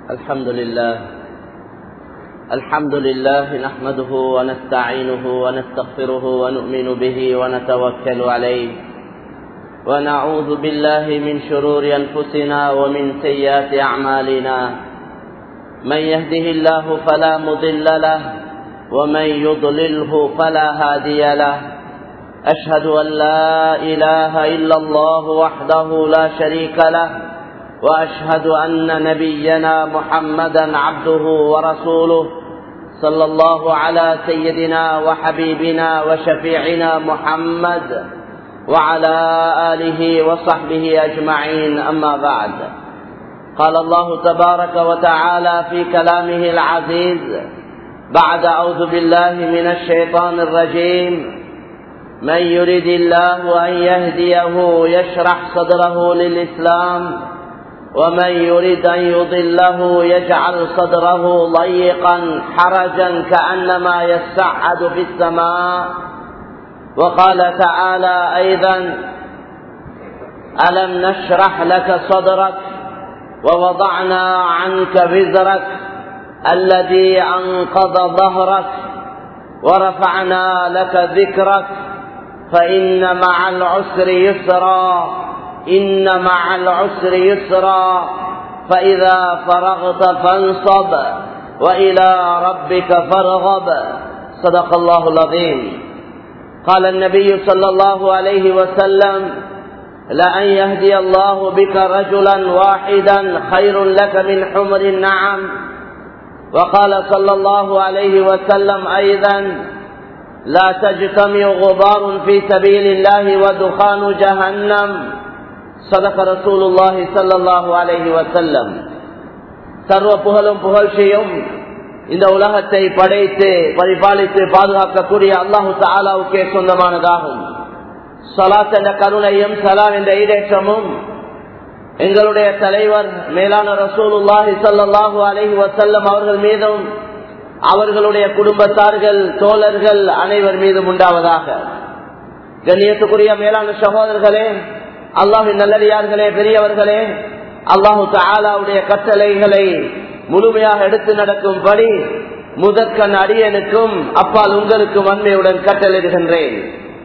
الحمد لله الحمد لله نحمده ونستعينه ونستغفره ونؤمن به ونتوكل عليه ونعوذ بالله من شرور أنفسنا ومن سيئات أعمالنا من يهده الله فلا مضل له ومن يضلله فلا هادي له أشهد أن لا إله إلا الله وحده لا شريك له وأشهد أن نبينا محمدا عبده ورسوله صلى الله على سيدنا وحبيبنا وشفيعنا محمد وعلى آله وصحبه أجمعين أما بعد قال الله تبارك وتعالى في كلامه العزيز بعد أعوذ بالله من الشيطان الرجيم من يرد الله أن يهديه يشرح صدره للإسلام ومن يريد أن يضله يجعل صدره ضيقا حرجا كأنما يسعد في السماء وقال تعالى أيضا ألم نشرح لك صدرك ووضعنا عنك وزرك الذي أنقض ظهرك ورفعنا لك ذكرك فإن مع العسر يسرا إن مع العسر يسرا فإذا فرغت فانصب وإلى ربك فارغب صدق الله العظيم قال النبي صلى الله عليه وسلم لأن يهدي الله بك رجلا واحدا خير لك من حمر النعم وقال صلى الله عليه وسلم أيضا لا تجتمع غبار في سبيل الله ودخان جهنم சதக ரசூலுல்லாஹி சல்லாஹு அலஹி வசல்லம் சர்வ புகழும் புகழ்ச்சியும் இந்த உலகத்தை படைத்து பரிபாலித்து பாதுகாக்கக்கூடிய அல்லாஹு தாலாவுக்கே சொந்தமானதாகும் சலாத் என்ற கருணையும் சலாம் என்ற ஈடேற்றமும் எங்களுடைய தலைவர் மேலான ரசூலுல்லாஹி சல்லாஹூ அலஹி வசல்லம் அவர்கள் மீதும் அவர்களுடைய குடும்பத்தார்கள் தோழர்கள் அனைவர் மீதும் உண்டாவதாக கண்ணியத்துக்குரிய மேலான சகோதரர்களே அல்லாஹின் நல்லடியார்களே பெரியவர்களே அல்லாஹு தாலாவுடைய கட்டளைகளை முழுமையாக எடுத்து நடக்கும்படி முதற்கண் அடியனுக்கும் அப்பால் உங்களுக்கும் வன்மையுடன் கட்டளையிடுகின்றேன்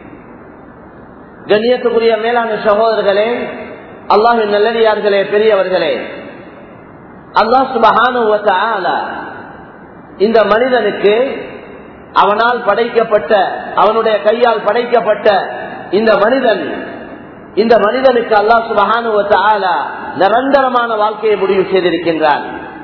கண்ணியத்துக்குரிய மேலான சகோதரர்களே அல்லாஹின் நல்லடியார்களே பெரியவர்களே அல்லாஹ் சுபகான இந்த மனிதனுக்கு அவனால் படைக்கப்பட்ட அவனுடைய கையால் படைக்கப்பட்ட இந்த மனிதன் இந்த மனிதனுக்கு அல்லா சுபகான நிரந்தரமான வாழ்க்கையை முடிவு செய்திருக்கின்றான்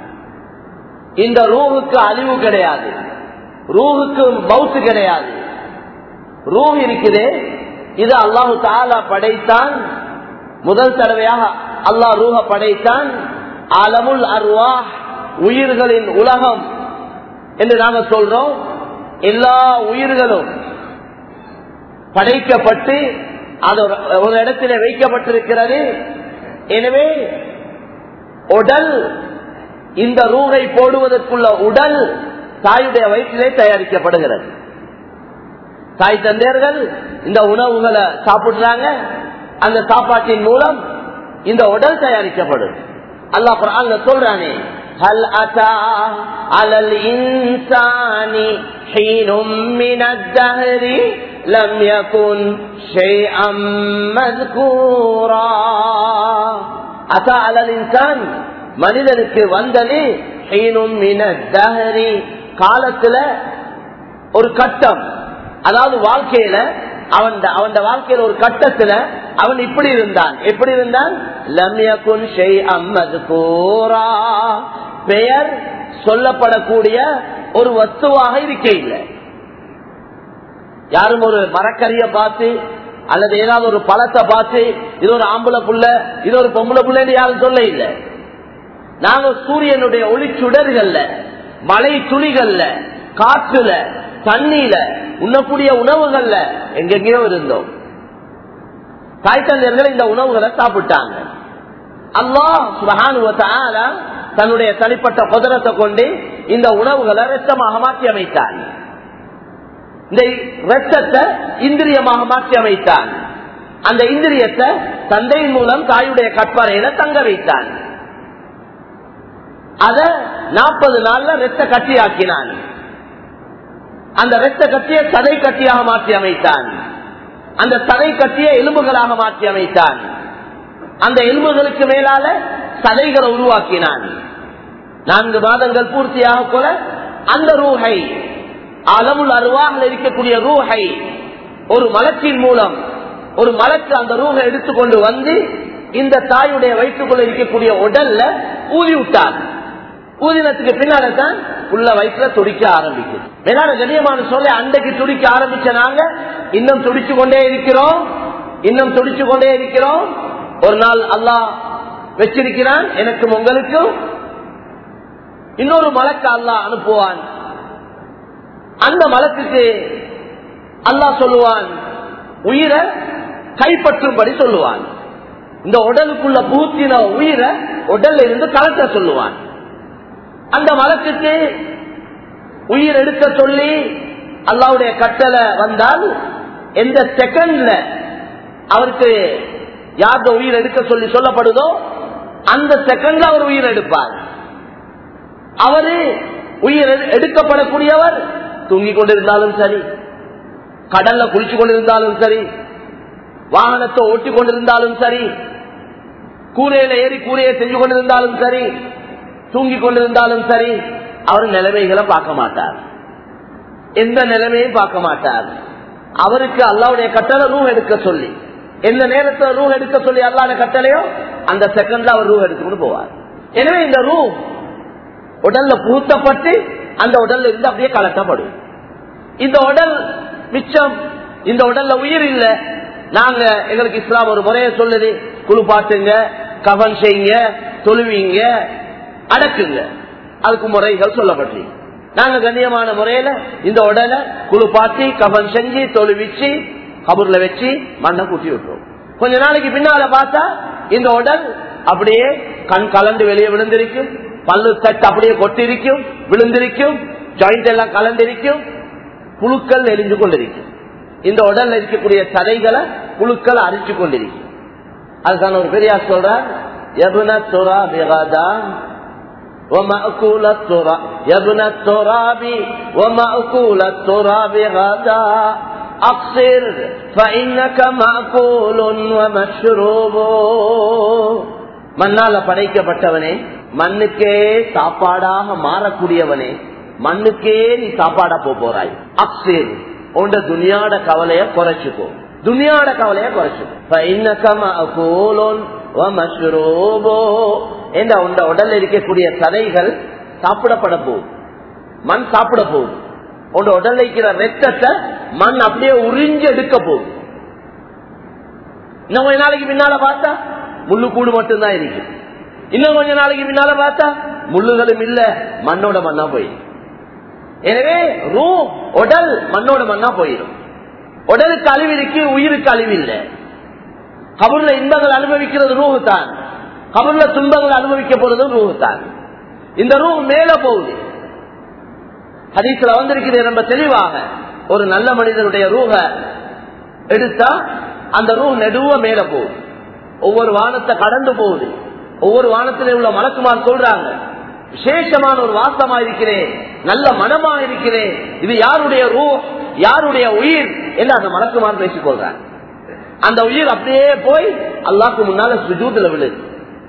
இந்த ரூஹுக்கு அழிவு கிடையாது ரூஹுக்கு பௌத்து கிடையாது ரூஹ் இருக்குது இது அல்லாஹு தாலா படைத்தான் முதல் தடவையாக அல்லாஹ் ரூஹ படைத்தான் அலமுல் அருவா உயிர்களின் உலகம் என்று நாங்க சொல்றோம் எல்லா உயிர்களும் படைக்கப்பட்டு அது ஒரு இடத்துல வைக்கப்பட்டிருக்கிறது எனவே உடல் இந்த ரூகை போடுவதற்குள்ள உடல் தாயுடைய வயிற்றிலே தயாரிக்கப்படுகிறது தாய் தந்தையர்கள் இந்த உணவுகளை சாப்பிடுறாங்க அந்த சாப்பாட்டின் மூலம் இந்த உடல் தயாரிக்கப்படும் அல்லாஹ் குரான்ல சொல்றானே هل أتى على الإنسان حين من الدهر لم يكن شيئا مذكورا أتى على الإنسان மனிதனுக்கு வந்தது காலத்துல ஒரு கட்டம் அதாவது வாழ்க்கையில அவன் அவன் வாழ்க்கையில ஒரு கட்டத்துல அவன் இப்படி இருந்தான் எப்படி இருந்தான் லம்யகுன் ஷெய் அம்மது கூரா பெயர் சொல்லப்படக்கூடிய ஒரு வஸ்துவாக இருக்க இல்லை யாரும் ஒரு மரக்கறிய பார்த்து அல்லது ஏதாவது ஒரு பழத்தை பார்த்து இது ஒரு ஆம்பளை புள்ள இது ஒரு பொம்பளை புள்ளன்னு யாரும் சொல்ல இல்லை நாங்க சூரியனுடைய ஒளி சுடர்கள்ல மழை துளிகள்ல காற்றுல தண்ணியில உண்ணக்கூடிய உணவுகள்ல எங்கெங்கயோ இருந்தோம் தாய் தந்தையர்கள் இந்த உணவுகளை சாப்பிட்டாங்க அல்லாஹ் தன்னுடைய தனிப்பட்ட குதிரத்தை கொண்டு இந்த உணவுகளை ரத்தமாக மாற்றி அமைத்தான் இந்த ரத்தத்தை இந்திரியமாக மாற்றி அமைத்தான் அந்த இந்திரியத்தை தந்தையின் மூலம் தாயுடைய கற்பனையில தங்க வைத்தான் அத நாற்பது நாள்ல ரத்த கட்டியாக்கினான் அந்த ரத்த கட்டிய சதை கட்டியாக மாற்றி அமைத்தான் அந்த சதை கட்டிய எலும்புகளாக மாற்றி அமைத்தான் அந்த எலும்புகளுக்கு மேலால சதைகளை உருவாக்கினான் நான்கு மாதங்கள் பூர்த்தியாக போல அந்த ரூஹை அளவுள் அருவாக இருக்கக்கூடிய ரூஹை ஒரு மலத்தின் மூலம் ஒரு மலக்கு அந்த ரூஹை எடுத்துக்கொண்டு வந்து இந்த தாயுடைய வயிற்றுக்குள்ள இருக்கக்கூடிய உடல்ல ஊதி விட்டார் ஊதினத்துக்கு பின்னால தான் உள்ள வயிற்றுல துடிக்க ஆரம்பிக்குது மேலான கண்ணியமான சொல்ல அன்றைக்கு துடிக்க ஆரம்பிச்ச நாங்க இன்னும் துடிச்சு கொண்டே இருக்கிறோம் இன்னும் துடிச்சு கொண்டே இருக்கிறோம் ஒரு நாள் அல்லாஹ் வச்சிருக்கிறான் எனக்கும் உங்களுக்கும் இன்னொரு மலக்கு அல்லாஹ் அனுப்புவான் அந்த மலக்குக்கு அல்லாஹ் சொல்லுவான் உயிரை கைப்பற்றும்படி சொல்லுவான் இந்த உடலுக்குள்ள பூத்தின உயிரை உடல்ல இருந்து கலட்ட சொல்லுவான் அந்த மலக்குக்கு உயிர் எடுக்க சொல்லி அல்லாவுடைய கட்டளை வந்தால் எந்த செகண்ட்ல அவருக்கு யார்த உயிர் எடுக்க சொல்லி சொல்லப்படுதோ அந்த செகண்ட்ல அவர் உயிர் எடுப்பார் அவரு உயிர் எடு- எடுக்கப்படக்கூடியவர் தூங்கிக் கொண்டிருந்தாலும் சரி கடல்ல குளிச்சு கொண்டிருந்தாலும் சரி வாகனத்தை ஓட்டி கொண்டிருந்தாலும் சரி கூரையில ஏறி கூரையை செஞ்சு கொண்டிருந்தாலும் சரி தூங்கிக் கொண்டிருந்தாலும் சரி அவர் நிலைமைகளை பார்க்க மாட்டார் எந்த நிலைமையும் பார்க்க மாட்டார் அவருக்கு அல்லாவுடைய கட்டளை ரூ எடுக்க சொல்லி எந்த நேரத்துல ரூ எடுக்க சொல்லி அல்லாத கட்டளையோ அந்த செகண்ட்ல அவர் ரூ எடுத்துக்கொண்டு போவார் எனவே இந்த ரூ உடல்ல புகுத்தப்பட்டு அந்த உடல்ல இருந்து அப்படியே கலட்டப்படும் இந்த உடல் மிச்சம் இந்த உடல்ல உயிர் இல்ல நாங்க எங்களுக்கு இஸ்லாம் ஒரு முறையை சொல்லுது குளிப்பாட்டுங்க கவன் செய்யுங்க தொழுவீங்க அடக்குங்க அதுக்கு முறைகள் சொல்லப்பட்டு நாங்க கண்ணியமான முறையில இந்த உடலை குளிப்பாட்டி கவன் செஞ்சு தொழுவிச்சு கபூர்ல வச்சு மண்ணை கூட்டி விட்டுரும் கொஞ்ச நாளைக்கு பின்னால பார்த்தா இந்த உடல் அப்படியே கண் கலந்து வெளியே விழுந்திருக்கும் பல்லு தட்டு அப்படியே கொட்டிருக்கும் விழுந்திருக்கும் ஜாயிண்ட் எல்லாம் கலந்திருக்கும் புழுக்கள் எரிஞ்சு கொண்டிருக்கும் இந்த உடல்ல இருக்கக்கூடிய சதைகளை புழுக்கள் அரிச்சு கொண்டிருக்கும் அதுக்கான ஒரு பெரியார் சொல்றார் எபுன துரா பிகாதா ومأكول التراب يا ابن التراب ومأكول التراب غدا أقصر فإنك مأكول ومشروب மண்ணால படைக்கப்பட்டவனே மண்ணுக்கே சாப்பாடாக மாறக்கூடியவனே மண்ணுக்கே நீ சாப்பாடா போப் போறாய் அக்சேர் உண்ட துனியாட கவலைய குறைச்சுக்கோ துனியாட கவலைய குறைச்சுக்கோ என்ற உண்ட உடல்ல இருக்கக்கூடிய சதைகள் சாப்பிடப்பட போகுது மண் சாப்பிட போகுது உண்ட உடல்ல இருக்கிற ரத்தத்தை மண் அப்படியே உறிஞ்சு எடுக்க போகுது இன்னும் கொஞ்ச நாளைக்கு பின்னால பார்த்தா முள்ளு கூடு மட்டும்தான் இருக்கு இன்னும் கொஞ்ச நாளைக்கு பின்னால பார்த்தா முள்ளுகளும் இல்ல மண்ணோட மண்ணா போயிடும் எனவே ரூ உடல் மண்ணோட மண்ணா போயிடும் உடலுக்கு அழிவு இருக்கு உயிருக்கு அழிவு இல்லை கபூர்ல இன்பங்கள் அனுபவிக்கிறது ரூஹு தான் கபூர்ல துன்பங்கள் அனுபவிக்க போறது ரூஹு தான் இந்த ரூ மேல போகுது ஹதீஸ்ல வந்திருக்கிறது ரொம்ப தெளிவாக ஒரு நல்ல மனிதனுடைய ரூஹ எடுத்தா அந்த ரூ நெடுவ மேல போகுது ஒவ்வொரு வானத்தை கடந்து போகுது ஒவ்வொரு வானத்திலே உள்ள மலக்குமார் சொல்றாங்க விசேஷமான ஒரு வாசமா இருக்கிறேன் நல்ல மனமா இருக்கிறேன் இது யாருடைய ரூ யாருடைய உயிர் என்று அந்த மலக்குமார் பேசிக் கொள்றாங்க அந்த உயிர் அப்படியே போய் அல்லாக்கு முன்னால சுஜூத்துல விழுது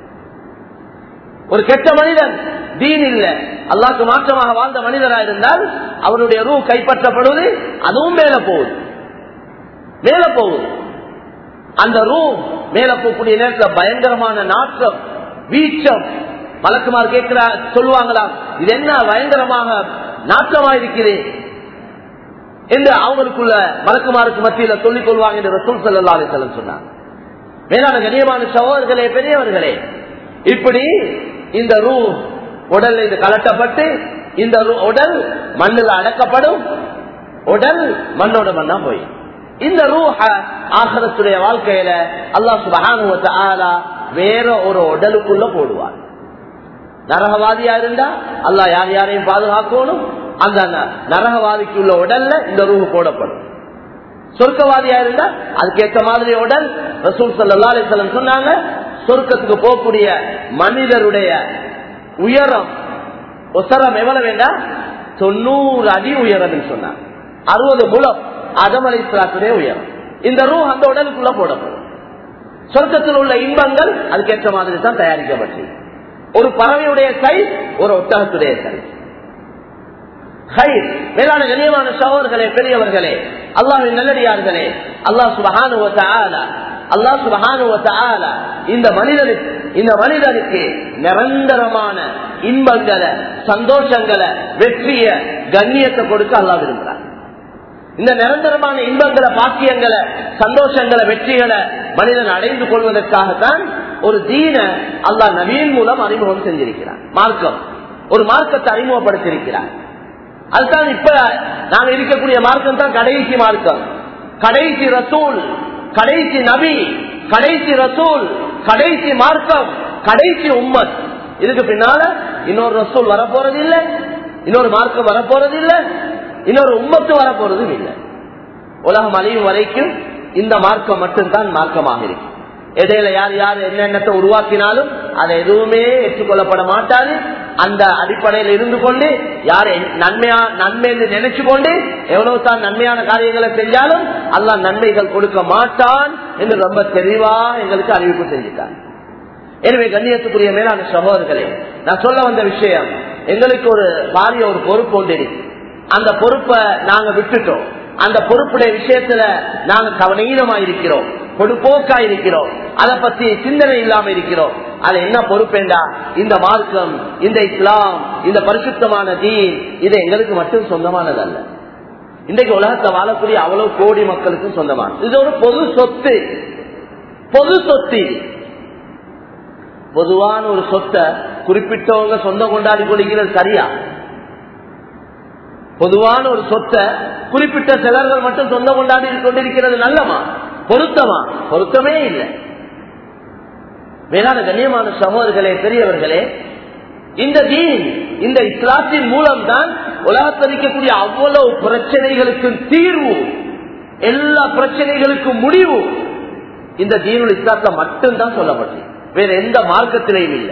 ஒரு கெட்ட மனிதன் தீன் இல்ல அல்லாக்கு மாற்றமாக வாழ்ந்த மனிதரா இருந்தால் அவருடைய ரூ கைப்பற்றப்படுவது அதுவும் மேல போகுது மேல போகுது அந்த ரூ மேல போகக்கூடிய நேரத்தில் பயங்கரமான நாற்றம் வீச்சம் மலக்குமார் கேட்கிற சொல்லுவாங்களா இது என்ன பயங்கரமாக நாற்றமா இருக்கிறேன் என்று அவங்களுக்குள்ள மலக்குமாருக்கு மத்தியில சொல்லிக் கொள்வாங்க என்று ரசூல் சல்லா அலிசல்லம் சொன்னாங்க மேலான கண்ணியமான சகோதரர்களே பெரியவர்களே இப்படி இந்த ரூ உடல் இது கலட்டப்பட்டு இந்த ரூ- உடல் மண்ணில் அடக்கப்படும் உடல் மண்ணோட மண்ணா போய் இந்த ரூஹ ஆகரத்துடைய வாழ்க்கையில அல்லாஹ் சுபஹானுவ தஆலா வேற ஒரு உடலுக்குள்ள போடுவார் நரகவாதியா இருந்தா அல்லாஹ் யார் யாரையும் பாதுகாக்கணும் அந்த ந- நரகவாதிக்கு உள்ள உடல்ல இந்த ரூஹு போடப்படும் சொர்க்கவாதியா இருந்தா அதுக்கேற்ற மாதிரி உடல் ரசூல் சல்லா அலிசல்லம் சொன்னாங்க சொர்க்கத்துக்கு போகக்கூடிய மனிதருடைய உயரம் உசரம் எவ்வளவு வேண்டாம் தொண்ணூறு அடி உயரம் சொன்னார் அறுபது முலம் அதம் அலிஸ்லாத்துடைய உயரம் இந்த ரூ அந்த உடலுக்குள்ள போடப்படும் சொர்க்கத்தில் உள்ள இன்பங்கள் அதுக்கேற்ற மாதிரி தான் தயாரிக்கப்பட்டது ஒரு பறவையுடைய சைஸ் ஒரு ஒட்டகத்துடைய சைஸ் மேலான கண்ணியமான சகோதர்களே பெரியவர்களே அல்லாஹின் நல்லடியார்களே அல்லாஹ் சுபஹானுவத்த அல்லாஹ் சுபஹானுவத்த இந்த மனிதனுக்கு இந்த மனிதனுக்கு நிரந்தரமான இன்பங்களை சந்தோஷங்களை வெற்றிய கண்ணியத்தை கொடுக்க அல்லாஹ் விரும்புகிறார் இந்த நிரந்தரமான இன்பங்களை பாக்கியங்களை சந்தோஷங்களை வெற்றிகளை மனிதன் அடைந்து கொள்வதற்காகத்தான் ஒரு தீன அல்லாஹ் நவீன் மூலம் அறிமுகம் செஞ்சிருக்கிறார் மார்க்கம் ஒரு மார்க்கத்தை அறிமுகப்படுத்தியிருக்கிறார் அதுதான் இப்ப நாங்க இருக்கக்கூடிய மார்க்கம் தான் கடைசி மார்க்கம் கடைசி ரசூல் கடைசி நபி கடைசி ரசூல் கடைசி மார்க்கம் கடைசி உம்மத் இதுக்கு பின்னால இன்னொரு ரசூல் வரப்போறது இல்லை இன்னொரு மார்க்கம் வரப்போறது இல்லை இன்னொரு உம்மத்து வரப்போறதும் இல்லை உலகம் அழியும் வரைக்கும் இந்த மார்க்கம் மட்டும்தான் மார்க்கமாக இருக்கு இடையில யார் யார் என்னென்னத்தை உருவாக்கினாலும் அதை எதுவுமே ஏற்றுக்கொள்ளப்பட மாட்டாது அந்த அடிப்படையில் இருந்து கொண்டு யார் நன்மையா நன்மை என்று நினைச்சு கொண்டு எவ்வளவு தான் நன்மையான காரியங்களை செஞ்சாலும் அல்லாஹ் நன்மைகள் கொடுக்க மாட்டான் என்று ரொம்ப தெளிவா எங்களுக்கு அறிவிப்பு செஞ்சுட்டான் எனவே கண்ணியத்துக்குரிய மேலான சகோதரர்களே நான் சொல்ல வந்த விஷயம் எங்களுக்கு ஒரு பாரிய ஒரு பொறுப்பு ஒன்று இருக்கு அந்த பொறுப்பை நாங்க விட்டுட்டோம் அந்த பொறுப்புடைய விஷயத்துல நாங்க கவனீனமா இருக்கிறோம் பொடுப்போக்கா இருக்கிறோம் அதை பத்தி சிந்தனை இல்லாம இருக்கிறோம் அது என்ன பொறுப்பேண்டா இந்த மார்க்கம் இந்த இஸ்லாம் இந்த பரிசுத்தமான தீன் இது எங்களுக்கு மட்டும் சொந்தமானது அல்ல இன்றைக்கு உலகத்தை வாழக்கூடிய அவ்வளவு கோடி மக்களுக்கும் சொந்தமானது இது ஒரு பொது சொத்து பொது சொத்து பொதுவான ஒரு சொத்தை குறிப்பிட்டவங்க சொந்தம் கொண்டாடி கொள்கிறது சரியா பொதுவான ஒரு சொத்தை குறிப்பிட்ட சிலர்கள் மட்டும் சொந்தம் கொண்டாடி கொண்டிருக்கிறது நல்லமா பொருத்தமா பொருத்தமே இல்லை வேளாண் கண்ணியமான சகோதரர்களே பெரியவர்களே இந்த தீன் இந்த இஸ்லாத்தின் மூலம் தான் உலகத்தில் இருக்கக்கூடிய அவ்வளவு பிரச்சனைகளுக்கு தீர்வு எல்லா பிரச்சனைகளுக்கும் முடிவு இந்த தீனுல் இஸ்லாத்துல மட்டும்தான் சொல்லப்பட்டது வேற எந்த மார்க்கத்திலையும் இல்லை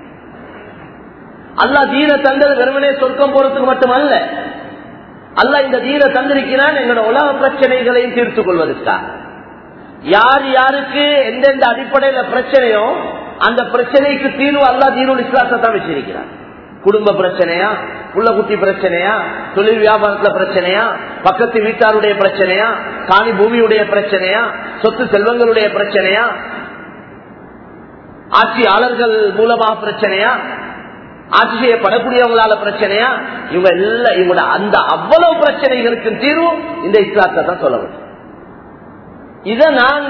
அல்லா தீன தந்தது வெறுமனே சொர்க்கம் போறதுக்கு மட்டுமல்ல அல்ல இந்த தீன தந்திருக்கிறான் எங்களோட உலக பிரச்சனைகளையும் தீர்த்துக் கொள்வதற்காக யார் யாருக்கு எந்தெந்த அடிப்படையில பிரச்சனையோ அந்த பிரச்சனைக்கு தீர்வு அல்லா தீனுல் இஸ்லாத்தை தான் வச்சிருக்கிறார் குடும்ப பிரச்சனையா புள்ள குட்டி பிரச்சனையா தொழில் வியாபாரத்துல பிரச்சனையா பக்கத்து வீட்டாருடைய பிரச்சனையா காணி பூமியுடைய பிரச்சனையா சொத்து செல்வங்களுடைய பிரச்சனையா ஆட்சியாளர்கள் மூலமாக பிரச்சனையா ஆட்சி செய்யப்படக்கூடியவங்களால பிரச்சனையா இவங்க எல்லாம் இவங்களோட அந்த அவ்வளவு பிரச்சனைகளுக்கு தீர்வு இந்த இஸ்லாத்தை தான் சொல்ல வேண்டும் இத நாங்க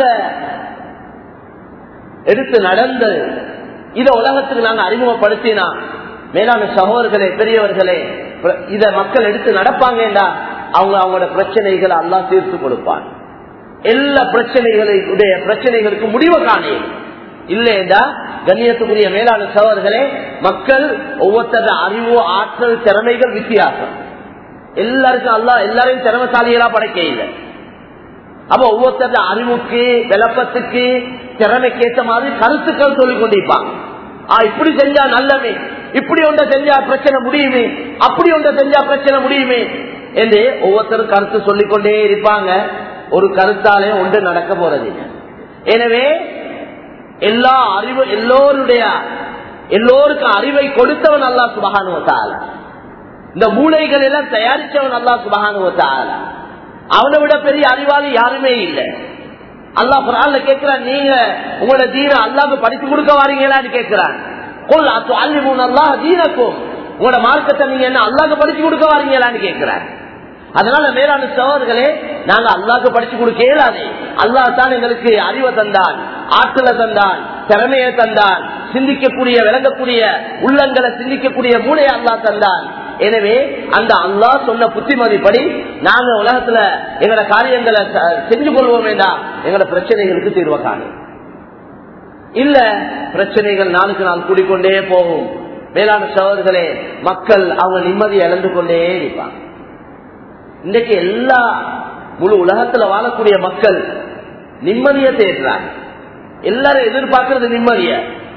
எடுத்து நடந்து இத உலகத்துக்கு நாங்க அறிமுகப்படுத்தினா மேலான சகோதரர்களே பெரியவர்களே இத மக்கள் எடுத்து நடப்பாங்கடா அவங்க அவங்களோட பிரச்சனைகளை எல்லாம் தீர்த்து கொடுப்பான் எல்லா பிரச்சனைகளுடைய பிரச்சனைகளுக்கு முடிவு காணே இல்லையா கண்ணியத்துக்குரிய மேலான சகோதரர்களே மக்கள் ஒவ்வொருத்தர அறிவு ஆற்றல் திறமைகள் வித்தியாசம் எல்லாருக்கும் அல்லா எல்லாரையும் திறமசாலிகளா படைக்க இல்லை அப்ப ஒவ்வொருத்தர அறிவுக்கு விளப்பத்துக்கு திறமைக்கேற்ற மாதிரி கருத்துக்கள் சொல்லிக் கொண்டிருப்பாங்க இப்படி செஞ்சா நல்லமே இப்படி ஒன்றை செஞ்சா பிரச்சனை முடியுமே அப்படி ஒன்றை செஞ்சா பிரச்சனை முடியுமே என்று ஒவ்வொருத்தரும் கருத்து சொல்லிக்கொண்டே இருப்பாங்க ஒரு கருத்தாலே ஒன்று நடக்க போறதில்லை எனவே எல்லா அறிவு எல்லோருடைய எல்லோருக்கும் அறிவை கொடுத்தவன் அல்லா சுபகானுவத்தால இந்த மூளைகள் எல்லாம் தயாரிச்சவன் அல்லா சுபகானுவத்தால அவனை விட பெரிய அறிவாளி யாருமே இல்லை அல்லா குரான்ல கேட்கிறான் நீங்க உங்களோட தீன அல்லாக்கு படித்து கொடுக்க வாரீங்களான்னு கேட்கிறான் கொல் அத்து அல்லிமூன் அல்லா தீனக்கும் உங்களோட மார்க்கத்தை நீங்க என்ன அல்லாக்கு படிச்சு கொடுக்க வாரீங்களான்னு கேட்கிறான் அதனால மேலான சோழர்களே நாங்க அல்லாக்கு படிச்சு கொடுக்க இயலாது அல்லா தான் எங்களுக்கு அறிவை தந்தான் ஆற்றலை தந்தான் திறமையை தந்தான் சிந்திக்கக்கூடிய விளங்கக்கூடிய உள்ளங்களை சிந்திக்கக்கூடிய மூளையை அல்லா தந்தான் எனவே அந்த அல்லா சொன்ன புத்திமதிப்படி நாங்க உலகத்துல எங்களோட காரியங்களை செஞ்சு கொள்வோம் வேண்டாம் எங்களோட பிரச்சனைகளுக்கு தீர்வு காணும் இல்ல பிரச்சனைகள் நாளுக்கு நாள் கூடிக்கொண்டே போகும் மேலான சவர்களே மக்கள் அவங்க நிம்மதியை இழந்து கொண்டே இருப்பாங்க இன்றைக்கு எல்லா முழு உலகத்துல வாழக்கூடிய மக்கள் நிம்மதியை தேடுறாங்க எல்லாரும் எதிர்பார்க்கறது நிம்மதிய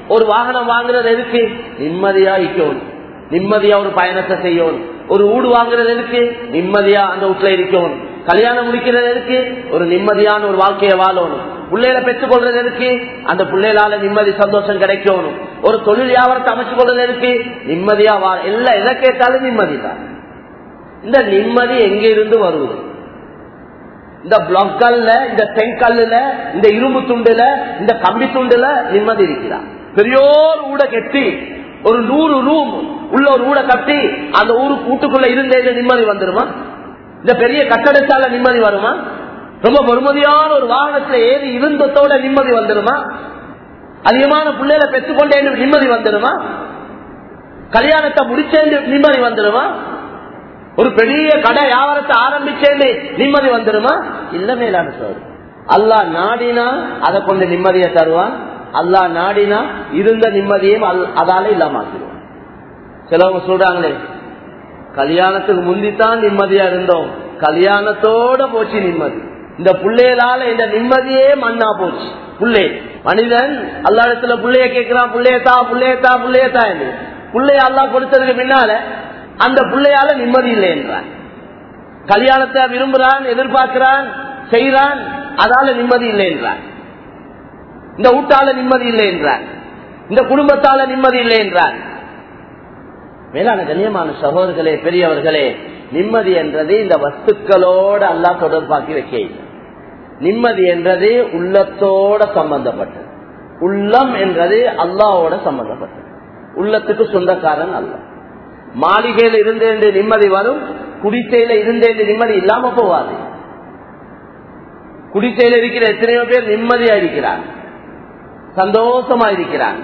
ஒரு வாகனம் வாங்குறது எதுக்கு நிம்மதியா இருக்கணும் நிம்மதியா ஒரு பயணத்தை செய்யணும் ஒரு வீடு வாங்குறது எதுக்கு நிம்மதியா அந்த வீட்டுல இருக்கணும் கல்யாணம் முடிக்கிறது எதுக்கு ஒரு நிம்மதியான ஒரு வாழ்க்கையை வாழணும் பிள்ளைகளை பெற்றுக் கொள்றது எதுக்கு அந்த பிள்ளைகளால நிம்மதி சந்தோஷம் கிடைக்கணும் ஒரு தொழில் வியாபாரத்தை அமைச்சு கொள்றது எதுக்கு நிம்மதியா வா எல்லாம் எதை கேட்டாலும் நிம்மதி தான் இந்த நிம்மதி எங்க இருந்து வருவது இந்த பிளாக்கல்ல இந்த செங்கல்லுல இந்த இரும்பு துண்டுல இந்த கம்பி துண்டுல நிம்மதி இருக்கிறான் பெரியோர் ஊட கட்டி ஒரு நூறு ரூம் உள்ள ஒரு ஊட கட்டி அந்த ஊரு கூட்டுக்குள்ள இருந்தே நிம்மதி வந்துருமா இந்த பெரிய கட்டடத்தால நிம்மதி வருமா ரொம்ப பொறுமதியான ஒரு வாகனத்துல ஏறி இருந்தத்தோட நிம்மதி வந்துருமா அதிகமான பிள்ளைகளை பெற்றுக்கொண்டே நிம்மதி வந்துருமா கல்யாணத்தை முடிச்சேன்னு நிம்மதி வந்துருமா ஒரு பெரிய கடை வியாபாரத்தை ஆரம்பிச்சேன்னு நிம்மதி வந்துருமா இல்ல மேலான சார் அல்லா நாடினா அதை கொண்டு நிம்மதியை தருவான் அல்லா நாடினா இருந்த நிம்மதியும் அதால இல்லாமக்கிடுவான் சிலவங்க சொல்றாங்களே கல்யாணத்துக்கு முந்தித்தான் நிம்மதியா இருந்தோம் கல்யாணத்தோட போச்சு நிம்மதி இந்த பிள்ளைகளால இந்த நிம்மதியே மண்ணா போச்சு புள்ளே மனிதன் அல்லா இடத்துல புள்ளைய கேட்கிறான் புள்ளையத்தா புள்ளையத்தா புள்ளையத்தா என்று புள்ளைய அல்லா கொடுத்ததுக்கு பின்னால அந்த பிள்ளையால நிம்மதி இல்லை என்றான் கல்யாணத்தை விரும்புறான் எதிர்பார்க்கிறான் செய்யறான் அதால நிம்மதி இல்லை என்றான் இந்த வீட்டால நிம்மதி இல்லை என்றான் இந்த குடும்பத்தால நிம்மதி இல்லை என்றான் மேலான கண்ணியமான சகோதரர்களே பெரியவர்களே நிம்மதி என்றது இந்த வஸ்துக்களோட அல்லா தொடர்பாக்கி வைக்க நிம்மதி என்றது உள்ளத்தோட சம்பந்தப்பட்டது உள்ளம் என்றது அல்லாவோட சம்பந்தப்பட்டது உள்ளத்துக்கு சொந்தக்காரன் அல்ல மாளிகையில இருந்தேன் நிம்மதி வரும் குடிசையில இருந்தேன் நிம்மதி இல்லாம போவாது குடிசையில இருக்கிற எத்தனையோ பேர் நிம்மதியா இருக்கிறார் சந்தோஷமா இருக்கிறார்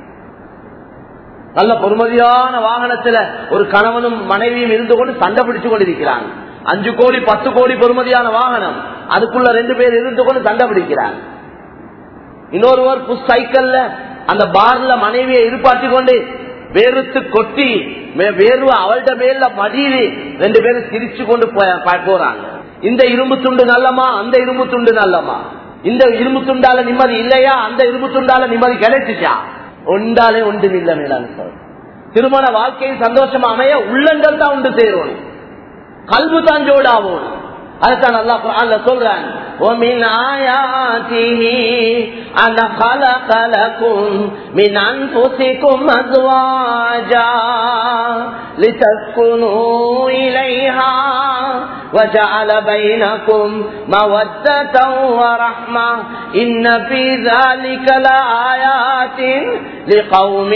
நல்ல பொறுமதியான வாகனத்துல ஒரு கணவனும் மனைவியும் இருந்து கொண்டு சண்டை பிடிச்சு கொண்டிருக்கிறாங்க அஞ்சு கோடி பத்து கோடி பொறுமதியான வாகனம் அதுக்குள்ள ரெண்டு பேர் இருந்து கொண்டு சண்டை பிடிக்கிறாங்க இன்னொருவர் புஷ் சைக்கிள்ல அந்த பார்ல மனைவியை இருப்பாட்டி கொண்டு வேறுத்து கொட்டி வேர்வை அவள்கிட்ட மேல மடியிலே ரெண்டு பேரும் சிரிச்சு கொண்டு போறாங்க இந்த இரும்பு துண்டு நல்லமா அந்த இரும்பு துண்டு நல்லமா இந்த இரும்பு துண்டால நிம்மதி இல்லையா அந்த இரும்பு துண்டால நிம்மதி கிடைச்சிச்சா ஒன்றாலே ஒன்று இல்லை மேலான திருமண வாழ்க்கையில் சந்தோஷமா அமைய உள்ளங்கள் தான் உண்டு சேரும் கல்வு தான் ஜோடாவும் அதுதான் நல்லா குரான்ல சொல்றான் ومن آياته أن خلق لكم من أنفسكم أزواجا لتسكنوا إليها وجعل بينكم مودة ورحمة إن في ذلك لآيات لقوم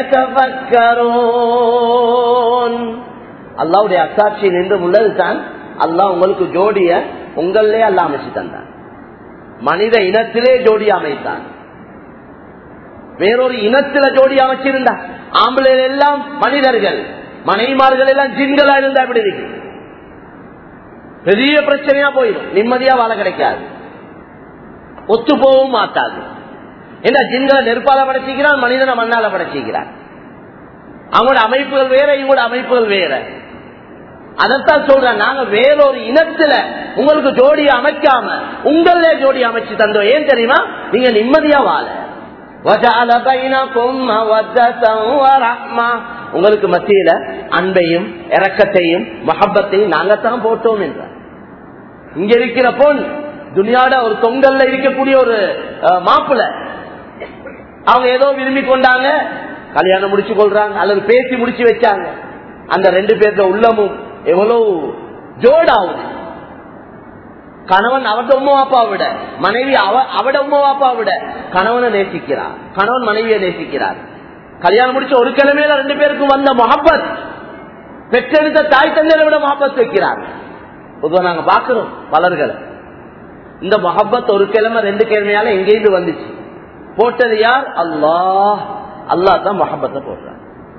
يتفكرون அல்லாவுடைய அசாட்சி நின்று உள்ளதுதான் அல்லாஹ் உங்களுக்கு ஜோடிய உங்களே அல்ல அமைச்சு தந்தான் மனித இனத்திலே ஜோடி அமைத்தான் வேறொரு இனத்தில ஜோடி அமைச்சிருந்தா ஆம்பளை எல்லாம் மனிதர்கள் மனைவிமார்கள் எல்லாம் ஜின்களா இருந்தா எப்படி இருக்கு பெரிய பிரச்சனையா போயிடும் நிம்மதியா வாழ கிடைக்காது ஒத்து போகவும் மாட்டாது என்ன ஜின்களை நெருப்பால படைச்சிக்கிறான் மனிதனை மண்ணால படைச்சிக்கிறான் அவங்களோட அமைப்புகள் வேற இவங்களோட அமைப்புகள் வேற அதைத்தான் சொல்றேன் நாங்க வேறொரு இனத்துல உங்களுக்கு ஜோடி அமைக்காம உங்களே ஜோடி அமைச்சு தந்தோம் ஏன் தெரியுமா நீங்க நிம்மதியா வாழ உங்களுக்கு மத்தியில அன்பையும் இறக்கத்தையும் மஹப்பத்தையும் நாங்கத்தான் போட்டோம் என்ற இங்க இருக்கிற பொன் துனியாட ஒரு தொங்கல்ல இருக்கக்கூடிய ஒரு மாப்பிள்ள அவங்க ஏதோ விரும்பி கொண்டாங்க கல்யாணம் முடிச்சு கொள்றாங்க அல்லது பேசி முடிச்சு வச்சாங்க அந்த ரெண்டு பேர்த்த உள்ளமும் எவ்வளவு ஜோடாகுது கணவன் அவட உமா அப்பா விட மனைவி அவட உமா அப்பா விட கணவனை நேசிக்கிறார் கணவன் மனைவியை நேசிக்கிறார் கல்யாணம் முடிச்ச ஒரு கிழமையில ரெண்டு பேருக்கும் வந்த மொஹப்பத் பெற்றெடுத்த தாய் தந்தையை விட மொஹப்பத் வைக்கிறார் பொதுவாக நாங்க பாக்குறோம் பலர்களை இந்த மொஹப்பத் ஒரு கிழமை ரெண்டு கிழமையால எங்கேயிருந்து வந்துச்சு போட்டது யார் அல்லாஹ் அல்லா தான் மொஹப்பத்தை போடுறார்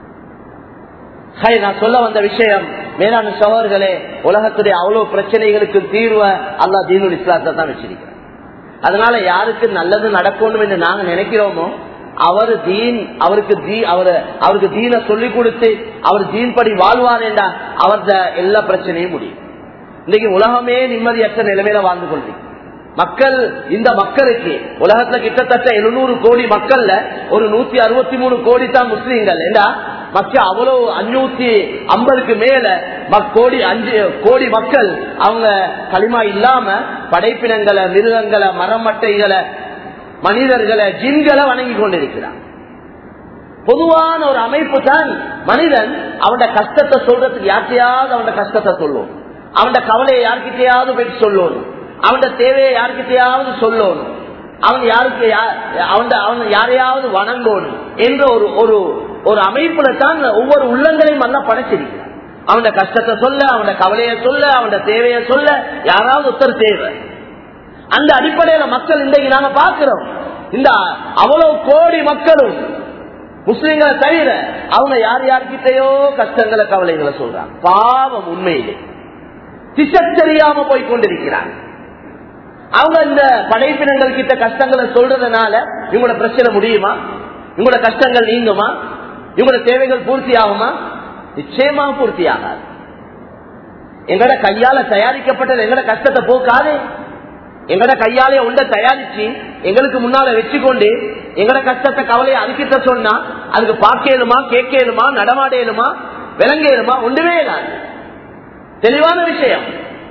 நான் சொல்ல வந்த விஷயம் மேலான சவர்களே உலகத்துடைய அவ்வளவு பிரச்சனைகளுக்கு தீர்வை அல்லா தீனுல் இஸ்லாத்தை தான் வச்சிருக்கிறார் அதனால யாருக்கு நல்லது நடக்கணும் என்று நாங்க நினைக்கிறோமோ அவர் தீன் அவருக்கு தீ அவர் அவருக்கு தீனை சொல்லி கொடுத்து அவர் தீன் படி வாழ்வார் என்றா அவரது எல்லா பிரச்சனையும் முடியும் இன்னைக்கு உலகமே நிம்மதியற்ற நிலைமையில வாழ்ந்து கொள்றீங்க மக்கள் இந்த மக்களுக்கு உலகத்துல கிட்டத்தட்ட எழுநூறு கோடி மக்கள்ல ஒரு நூத்தி அறுபத்தி மூணு கோடி தான் முஸ்லீம்கள் ஏண்டா மக்கள் அவ்வளவு அஞ்சூத்தி ஐம்பதுக்கு மேல கோடி அஞ்சு கோடி மக்கள் அவங்க களிமா இல்லாம படைப்பினங்களை மிருகங்களை மரமட்டைகளை மனிதர்களை ஜின்களை வணங்கி கொண்டிருக்கிறார் பொதுவான ஒரு அமைப்பு தான் மனிதன் அவனோட கஷ்டத்தை சொல்றதுக்கு யார்கிட்டயாவது அவனோட கஷ்டத்தை சொல்லும் அவனோட கவலையை யார்கிட்டயாவது போயிட்டு சொல்லணும் அவனோட தேவையை யார்கிட்டயாவது சொல்லணும் அவன் யாருக்கு அவன் அவன் யாரையாவது வணங்கணும் என்ற ஒரு ஒரு ஒரு அமைப்புல தான் ஒவ்வொரு உள்ளங்களையும் நல்லா படைச்சிருக்கிறான் அவனோட கஷ்டத்தை சொல்ல அவனோட கவலையை சொல்ல அவனோட தேவையை சொல்ல யாராவது ஒருத்தர் தேவை அந்த அடிப்படையில மக்கள் இன்றைக்கு நாங்க பாக்குறோம் இந்த அவ்வளவு கோடி மக்களும் முஸ்லிம்களை தவிர அவங்க யார் யார்கிட்டயோ கஷ்டங்களை கவலைகளை சொல்றாங்க பாவம் உண்மையிலே திசை தெரியாம போய் கொண்டிருக்கிறாங்க அவங்க இந்த படைப்பினங்கள் கிட்ட கஷ்டங்களை சொல்றதுனால இவங்களோட பிரச்சனை முடியுமா இவங்களோட கஷ்டங்கள் நீங்குமா இவங்களோட தேவைகள் பூர்த்தி ஆகுமா நிச்சயமா பூர்த்தி ஆகாது எங்கட கையால தயாரிக்கப்பட்டது எங்கட கஷ்டத்தை போக்காது எங்கட கையாலே உண்ட தயாரிச்சு எங்களுக்கு முன்னால வச்சுக்கொண்டு எங்கட கஷ்டத்தை கவலையை அதுக்கிட்ட சொன்னா அதுக்கு பார்க்கலுமா கேட்கலுமா நடமாடலுமா விளங்கலுமா ஒன்றுமே இல்லாது தெளிவான விஷயம்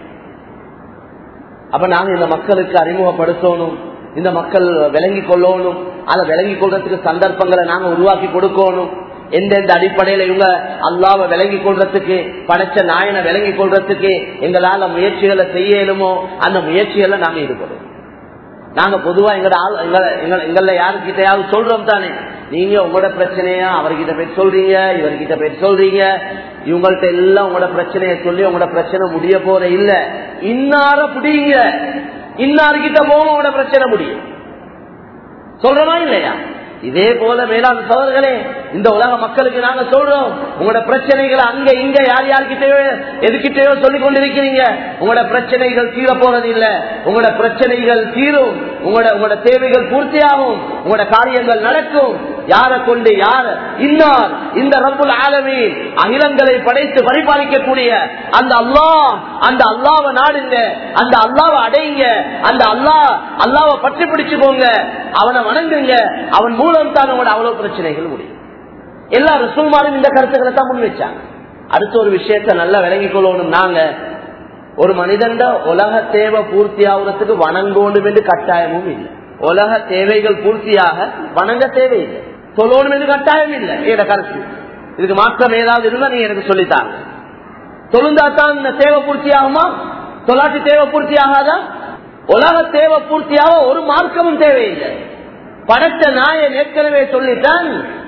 அப்ப நாங்க இந்த மக்களுக்கு அறிமுகப்படுத்தணும் இந்த மக்கள் விளங்கி கொள்ளணும் அதை விளங்கி கொள்றதுக்கு சந்தர்ப்பங்களை நாங்க உருவாக்கி கொடுக்கணும் எந்தெந்த அடிப்படையில இவங்க அல்லாவை விளங்கி கொள்றதுக்கு படைச்ச நாயனை விளங்கி கொள்றதுக்கு எங்களால முயற்சிகளை செய்யலுமோ அந்த முயற்சிகளை நாங்க ஈடுபடுவோம் நாங்க பொதுவா எங்கட ஆள் எங்களை யாருக்கிட்டையாவது சொல்றோம் தானே நீங்க உங்களோட பிரச்சனையா அவர்கிட்ட போய் சொல்றீங்க இவர்கிட்ட போய் சொல்றீங்க இவங்கள்ட்ட எல்லாம் உங்களோட பிரச்சனைய சொல்லி உங்களோட பிரச்சனை முடிய போற இல்ல இன்னார புடிங்க இன்னார்கிட்ட போக உங்களோட பிரச்சனை முடியும் சொல்றோமா இல்லையா இதே போல மேலாண் சோதர்களே இந்த உலக மக்களுக்கு நாங்க சொல்றோம் உங்களோட பிரச்சனைகளை அங்க இங்க யார் யார்கிட்டயோ எதுக்கிட்டயோ சொல்லிக் கொண்டிருக்கிறீங்க உங்களோட பிரச்சனைகள் தீர போறது இல்ல உங்களோட பிரச்சனைகள் தீரும் உங்களோட உங்களோட தேவைகள் பூர்த்தியாகும் உங்களோட காரியங்கள் நடக்கும் யாரை கொண்டு யார் இன்னார் இந்த ரப்புல் ஆலமி அகிலங்களை படைத்து பரிபாலிக்கக்கூடிய அந்த அல்லாஹ் அந்த அல்லாவை நாடுங்க அந்த அல்லாவை அடையுங்க அந்த அல்லாஹ் அல்லாவை பற்றி பிடிச்சுக்கோங்க அவனை வணங்குங்க அவன் மூலம் தான் உங்களோட அவ்வளவு பிரச்சனைகள் முடியும் எல்லா ரசூல்மாரும் இந்த கருத்துக்களை தான் முன் வச்சாங்க அடுத்த ஒரு விஷயத்த நல்லா விளங்கிக் கொள்ளணும் நாங்க ஒரு மனிதன் உலக தேவை பூர்த்தி ஆகுறதுக்கு வணங்கணும் என்று கட்டாயமும் இல்லை உலக தேவைகள் பூர்த்தியாக வணங்க தேவையில்லை சொல்லணும் என்று கட்டாயம் இல்லை ஏட கருத்து இதுக்கு மாற்றம் ஏதாவது இருந்தா நீங்க எனக்கு சொல்லித்தாங்க தொழுந்தா தான் இந்த தேவை பூர்த்தி ஆகுமா தொள்ளாட்டி தேவை பூர்த்தி ஆகாதா உலக தேவை பூர்த்தியாக ஒரு மார்க்கமும் தேவையில்லை படைத்த நாயன் ஏற்கனவே சொல்லிட்டான்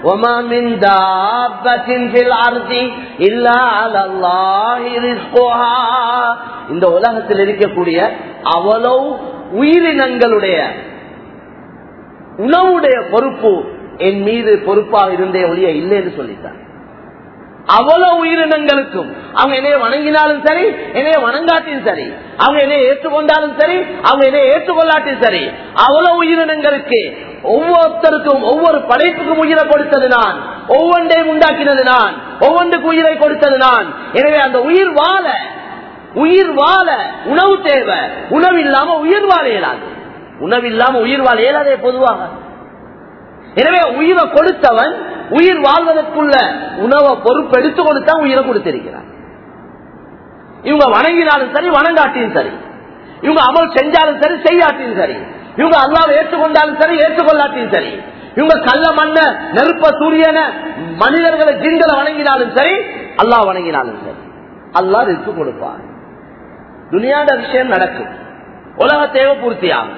இந்த உலகத்தில் இருக்கக்கூடிய அவ்வளவு உயிரினங்களுடைய உணவுடைய பொறுப்பு என் மீது பொறுப்பாக இருந்தே ஒழிய இல்லைன்னு சொல்லிட்டான் அவ்வளவு உயிரினங்களுக்கும் அவங்க என்னைய வணங்கினாலும் சரி என்னைய வணங்காட்டியும் சரி அவங்க என்னைய ஏற்றுக்கொண்டாலும் சரி அவங்க என்னைய ஏற்றுக்கொள்ளாட்டியும் சரி அவ்வளவு உயிரினங்களுக்கு ஒவ்வொருத்தருக்கும் ஒவ்வொரு படைப்புக்கும் உயிரை கொடுத்தது நான் ஒவ்வொன்றையும் உண்டாக்கினது நான் ஒவ்வொன்றுக்கு உயிரை கொடுத்தது நான் எனவே அந்த உயிர் வாழ உயிர் வாழ உணவு தேவை உணவு இல்லாம உயிர் வாழ இயலாது உணவு இல்லாம உயிர் வாழ இயலாதே பொதுவாக எனவே உயிரை கொடுத்தவன் உயிர் வாழ்வதற்குள்ள உணவை பொறுப்பு எடுத்து கொடுத்தா உயிரை கொடுத்திருக்கிறார் இவங்க வணங்கினாலும் சரி வணங்காட்டியும் சரி இவங்க அமல் செஞ்சாலும் சரி செய்யாட்டியும் சரி இவங்க அல்லாவை ஏற்றுக்கொண்டாலும் சரி ஏற்றுக்கொள்ளாட்டியும் சரி இவங்க கள்ள மண்ண நெருப்ப சூரியன மனிதர்களை ஜிங்களை வணங்கினாலும் சரி அல்லாஹ் வணங்கினாலும் சரி அல்லாஹ் இருக்கு கொடுப்பார் துனியாட விஷயம் நடக்கும் உலக தேவை பூர்த்தியாகும்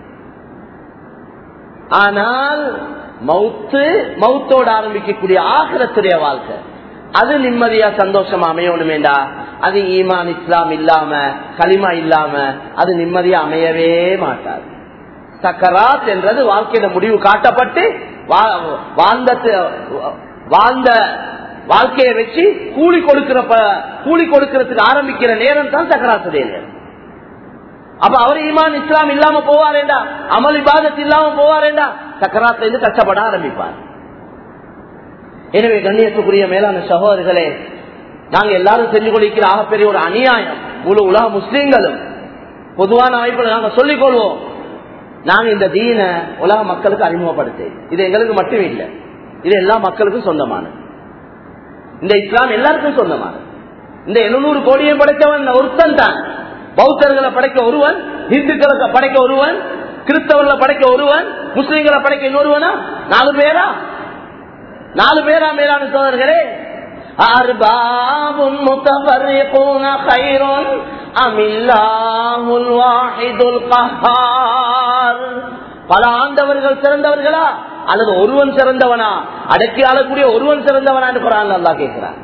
ஆனால் மவுத்து மவுத்தோடு ஆரம்பிக்கக்கூடிய ஆகிரத்துடைய வாழ்க்கை அது நிம்மதியா சந்தோஷமா அமையணுமேண்டா அது ஈமான் இஸ்லாம் இல்லாம களிமா இல்லாம அது நிம்மதியா அமையவே மாட்டாது சக்கராத் என்றது வாழ்க்கையில முடிவு காட்டப்பட்டு வாழ்ந்த வாழ்ந்த வாழ்க்கையை வச்சு கூலி கொடுக்கிற கூலி கொடுக்கறதுக்கு ஆரம்பிக்கிற நேரம் தான் சக்கராத்துடைய நேரம் அப்ப அவர் ஈமான் இஸ்லாம் இல்லாம போவாரேண்டா அமல் இபாதத் இல்லாம போவாரேண்டா சக்கராத்துல இருந்து கஷ்டப்பட ஆரம்பிப்பார் எனவே கண்ணியத்துக்குரிய மேலான சகோதரர்களே நாங்க எல்லாரும் செஞ்சு கொண்டிருக்கிற ஆகப்பெரிய ஒரு அநியாயம் முழு உலக முஸ்லீம்களும் பொதுவான அமைப்புல நாங்க சொல்லிக் கொள்வோம் நாங்க இந்த தீன உலக மக்களுக்கு அறிமுகப்படுத்து இது எங்களுக்கு மட்டும் இல்லை இது எல்லா மக்களுக்கும் சொந்தமானது இந்த இஸ்லாம் எல்லாருக்கும் சொந்தமானது இந்த எழுநூறு கோடியை படைத்தவன் ஒருத்தன் தான் பௌத்தர்களை படைக்க ஒருவன் இந்துக்களை படைக்க ஒருவன் கிறிஸ்தவர்களை படைக்க ஒருவன் முஸ்லிம்களை படைக்க இன்னொருவனா நாலு பேரா நாலு பேரா மேலான சோதர்களே அர்பாபும் முத்தபர்ரிகூன கைரோன் அமில்லாஹுல் வாஹிதுல் கஹார் பல ஆண்டவர்கள் சிறந்தவர்களா அல்லது ஒருவன் சிறந்தவனா அடக்கி ஆளக்கூடிய ஒருவன் சிறந்தவனா என்று குரான் அல்லா கேட்கிறான்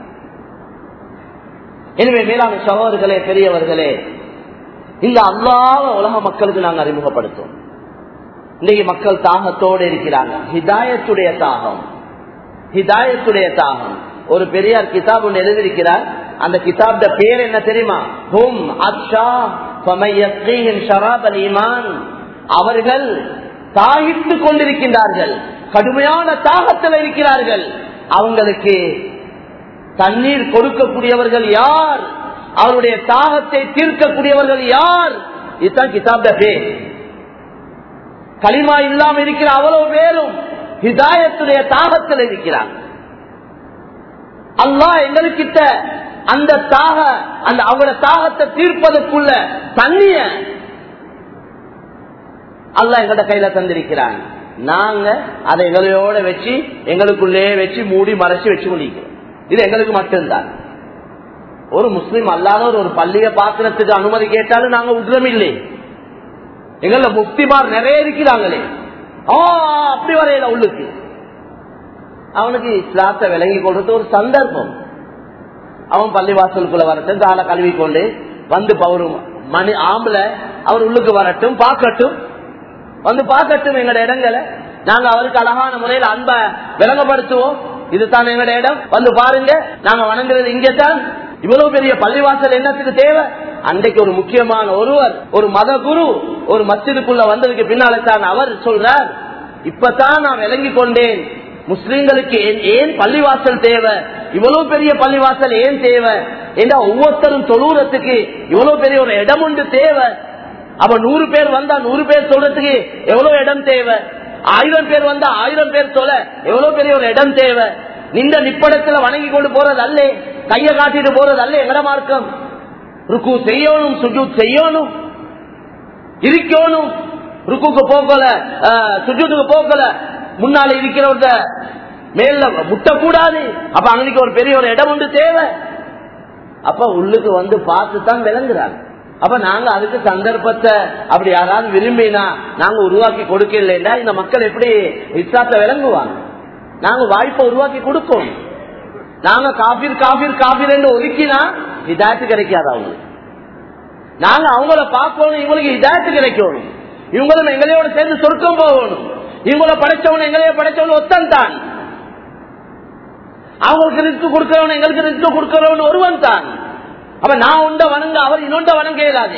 எனவே மேலான சகோதரர்களே பெரியவர்களே இந்த அல்லாத உலக மக்களுக்கு நாங்கள் அறிமுகப்படுத்தும் இன்னைக்கு மக்கள் தாகத்தோடு இருக்கிறாங்க ஹிதாயத்துடைய தாகம் ஹிதாயத்துடைய தாகம் ஒரு பெரியார் கிதாப் ஒன்று எழுதியிருக்கிறார் அந்த கிதாப்ட பேர் என்ன தெரியுமா ஹும் அக்ஷா ஷராப் ஈமான் அவர்கள் தாகித்துக் கொண்டிருக்கின்றார்கள் கடுமையான தாகத்தில் இருக்கிறார்கள் அவங்களுக்கு தண்ணீர் கொடுக்கக்கூடியவர்கள் யார் அவருடைய தாகத்தை தீர்க்கக்கூடியவர்கள் யார் இதுதான் கிதாப்ட பேர் களிமா இல்லாம இருக்கிற அவ்வளவு பேரும் ஹிதாயத்துடைய தாகத்தில் இருக்கிறாங்க அல்லாஹ் எங்களுக்கிட்ட அந்த தாக அந்த அவங்களோட தாகத்தை தீர்ப்பதற்குள்ள தண்ணிய அல்லா எங்கள்ட கையில தந்திருக்கிறாங்க நாங்க அதை எங்களையோட வச்சு எங்களுக்குள்ளே வச்சு மூடி மறைச்சு வச்சு கொண்டிருக்கிறோம் இது எங்களுக்கு மட்டும்தான் ஒரு முஸ்லீம் அல்லாதவர் ஒரு பள்ளிய பாக்குறதுக்கு அனுமதி கேட்டாலும் நாங்க விடுறோம் இல்லை எங்கள முக்திமார் நிறைய இருக்கிறாங்களே ஆ அப்படி வரையில உள்ளுக்கு அவனுக்கு இஸ்லாத்தை விளங்கி கொள்றது ஒரு சந்தர்ப்பம் அவன் பள்ளிவாசலுக்குள்ள வரட்டும் காலை கழுவி கொண்டு வந்து ஒரு மணி ஆம்பளை அவர் உள்ளுக்கு வரட்டும் பார்க்கட்டும் வந்து பார்க்கட்டும் எங்கட இடங்களை நாங்க அவருக்கு அழகான முறையில் அன்ப விளங்கப்படுத்துவோம் இதுதான் எங்கட இடம் வந்து பாருங்க நாங்க வணங்குறது இங்கதான் இவ்வளவு பெரிய பள்ளிவாசல் என்னத்துக்கு தேவை அன்றைக்கு ஒரு முக்கியமான ஒருவர் ஒரு மத குரு ஒரு மஸ்ஜிதுக்குள்ள வந்ததுக்கு பின்னால தான் அவர் சொல்றார் இப்பதான் நான் விளங்கி கொண்டேன் முஸ்லிம்களுக்கு ஏன் பள்ளிவாசல் தேவை இவ்வளவு பெரிய பள்ளிவாசல் ஏன் தேவை ஏன்னா ஒவ்வொருத்தரும் தொழுறதுக்கு இவ்வளவு பெரிய ஒரு இடம் உண்டு தேவை அப்ப நூறு பேர் வந்தா நூறு பேர் சொல்றதுக்கு எவ்வளவு இடம் தேவை ஆயிரம் பேர் வந்தா ஆயிரம் பேர் சொல்ல எவ்வளவு பெரிய ஒரு இடம் தேவை நின்ற நிப்படத்துல வணங்கி கொண்டு போறது அல்ல கைய காட்டிட்டு போறது அல்ல எங்கட மார்க்கம் ருக்கு செய்யணும் சுஜூத் செய்யணும் இருக்கணும் ருக்குக்கு போக்கல சுஜூத்துக்கு போக்கல முன்னால இருக்கிறவங்க மேல முட்டக்கூடாது அப்ப அன்னைக்கு ஒரு பெரிய ஒரு இடம் ஒன்று தேவை அப்ப உள்ளுக்கு வந்து பார்த்து தான் விளங்குறாங்க அப்ப நாங்க அதுக்கு சந்தர்ப்பத்தை அப்படி யாராவது விரும்பினா நாங்க உருவாக்கி கொடுக்கலன்னா இந்த மக்கள் எப்படி இஸ்லாத்தை விளங்குவாங்க நாங்க வாய்ப்பை உருவாக்கி கொடுப்போம் நாங்க காபீர் காபீர் காபீர் என்று ஒதுக்கினா இதாயத்து கிடைக்காது அவங்களுக்கு நாங்க அவங்கள பார்க்கணும் இவங்களுக்கு இதாயத்து கிடைக்கணும் இவங்களும் எங்களையோட சேர்ந்து சொர்க்கம் போகணும் இவங்களை படைச்சவன் எங்களைய படைச்சவன் ஒத்தன் தான் அவங்களுக்கு ரிஸ்க் கொடுக்கிறவன் எங்களுக்கு ரிஸ்க் கொடுக்கிறவன் ஒருவன் தான் அப்ப நான் உண்ட வணங்க அவர் இன்னொண்ட வணங்க இயலாது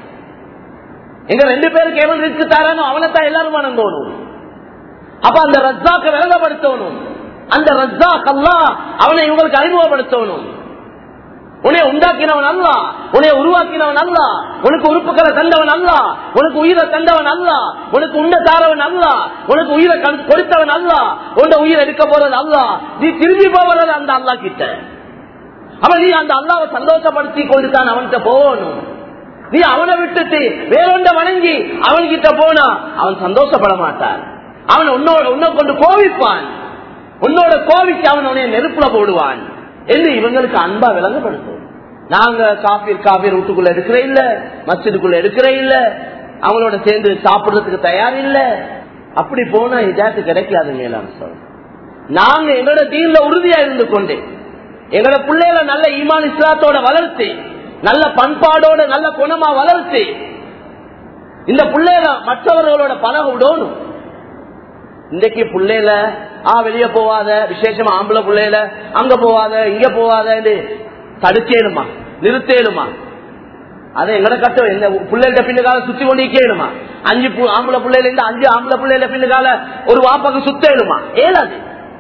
எங்க ரெண்டு பேருக்கு எவன் ரிஸ்க் தரானோ அவனை தான் எல்லாரும் வணங்கணும் அப்ப அந்த ரஜாக்க விலகப்படுத்தணும் அந்த ரஜாக் அல்லா அவனை இவங்களுக்கு அறிமுகப்படுத்தணும் உன்னை உண்டாக்கினவன் அல்ல உன்னை உருவாக்கினவன் அல்ல உனக்கு உறுப்புகளை தந்தவன் அல்ல உனக்கு உயிரை தந்தவன் அல்ல உனக்கு உண்ட தாரவன் அல்ல உனக்கு உயிரை கொடுத்தவன் அல்ல உண்ட உயிரை எடுக்க போறது அல்ல நீ திரும்பி போவது அந்த அல்லா கிட்ட அவன் நீ அந்த அல்லாவை சந்தோஷப்படுத்தி கொண்டு தான் அவன்கிட்ட போகணும் நீ அவனை விட்டுட்டு வேறொண்ட வணங்கி அவன்கிட்ட போனா அவன் சந்தோஷப்பட மாட்டான் அவன் உன்னோட உன்னை கொண்டு கோவிப்பான் உன்னோட கோவிக்கு அவன் உன்னை நெருப்புல போடுவான் என்று இவங்களுக்கு அன்பா விளங்கப்படுத்தும் நாங்க காபீர் காபீர் வீட்டுக்குள்ள எடுக்கிற இல்ல மஸ்ஜிதுக்குள்ள எடுக்கிற இல்ல அவங்களோட சேர்ந்து சாப்பிடுறதுக்கு தயார் இல்ல அப்படி போனா இதாத்து கிடைக்காது மேலாம் சொல் நாங்க எங்களோட தீன்ல உறுதியா இருந்து கொண்டு எங்களோட பிள்ளைகளை நல்ல ஈமான் இஸ்லாத்தோட வளர்த்து நல்ல பண்பாடோட நல்ல குணமா வளர்த்து இந்த பிள்ளைகளை மற்றவர்களோட பழக விடணும் இன்றைக்கு பிள்ளைல ஆ வெளியே போவாத விசேஷமா ஆம்பளை பிள்ளைல அங்க போவாத இங்க போவாத தடுக்கேனுமா நிறுத்தேனுமா அதை எங்கட கட்டம் இந்த பிள்ளைகிட்ட பின்னுக்கால சுத்தி கொண்டு கேளுமா அஞ்சு ஆம்பளை பிள்ளைல இருந்து அஞ்சு ஆம்பளை பிள்ளைல பின்னுக்கால ஒரு வாப்பாக்கு சுத்தேனுமா ஏலாது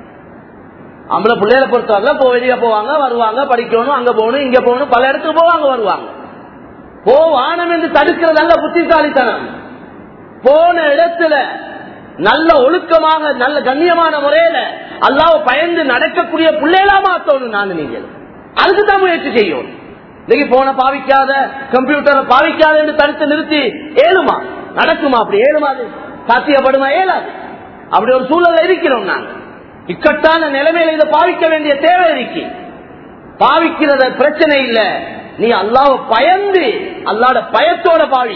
ஆம்பளை பிள்ளைகளை பொறுத்தவரை போ வெளியே போவாங்க வருவாங்க படிக்கணும் அங்க போகணும் இங்க போகணும் பல இடத்துக்கு போவாங்க வருவாங்க போ வானம் என்று தடுக்கிறதல்ல புத்திசாலித்தனம் போன இடத்துல நல்ல ஒழுக்கமாக நல்ல கண்ணியமான முறையில அல்லாஹ் பயந்து நடக்கக்கூடிய பிள்ளைகளா மாத்தணும் நான் நீங்கள் அதுக்குதான் முயற்சி செய்யும் இன்னைக்கு போன பாவிக்காத கம்ப்யூட்டரை பாவிக்காத என்று தடுத்து நிறுத்தி ஏழுமா நடக்குமா அப்படி ஏழுமா அது சாத்தியப்படுமா ஏழாது அப்படி ஒரு சூழல்ல இருக்கிறோம் நாங்க இக்கட்டான நிலைமையில இதை பாவிக்க வேண்டிய தேவை இருக்கு பாவிக்கிறத பிரச்சனை இல்ல நீ அல்லாஹ் பயந்து அல்லாட பயத்தோட பாவி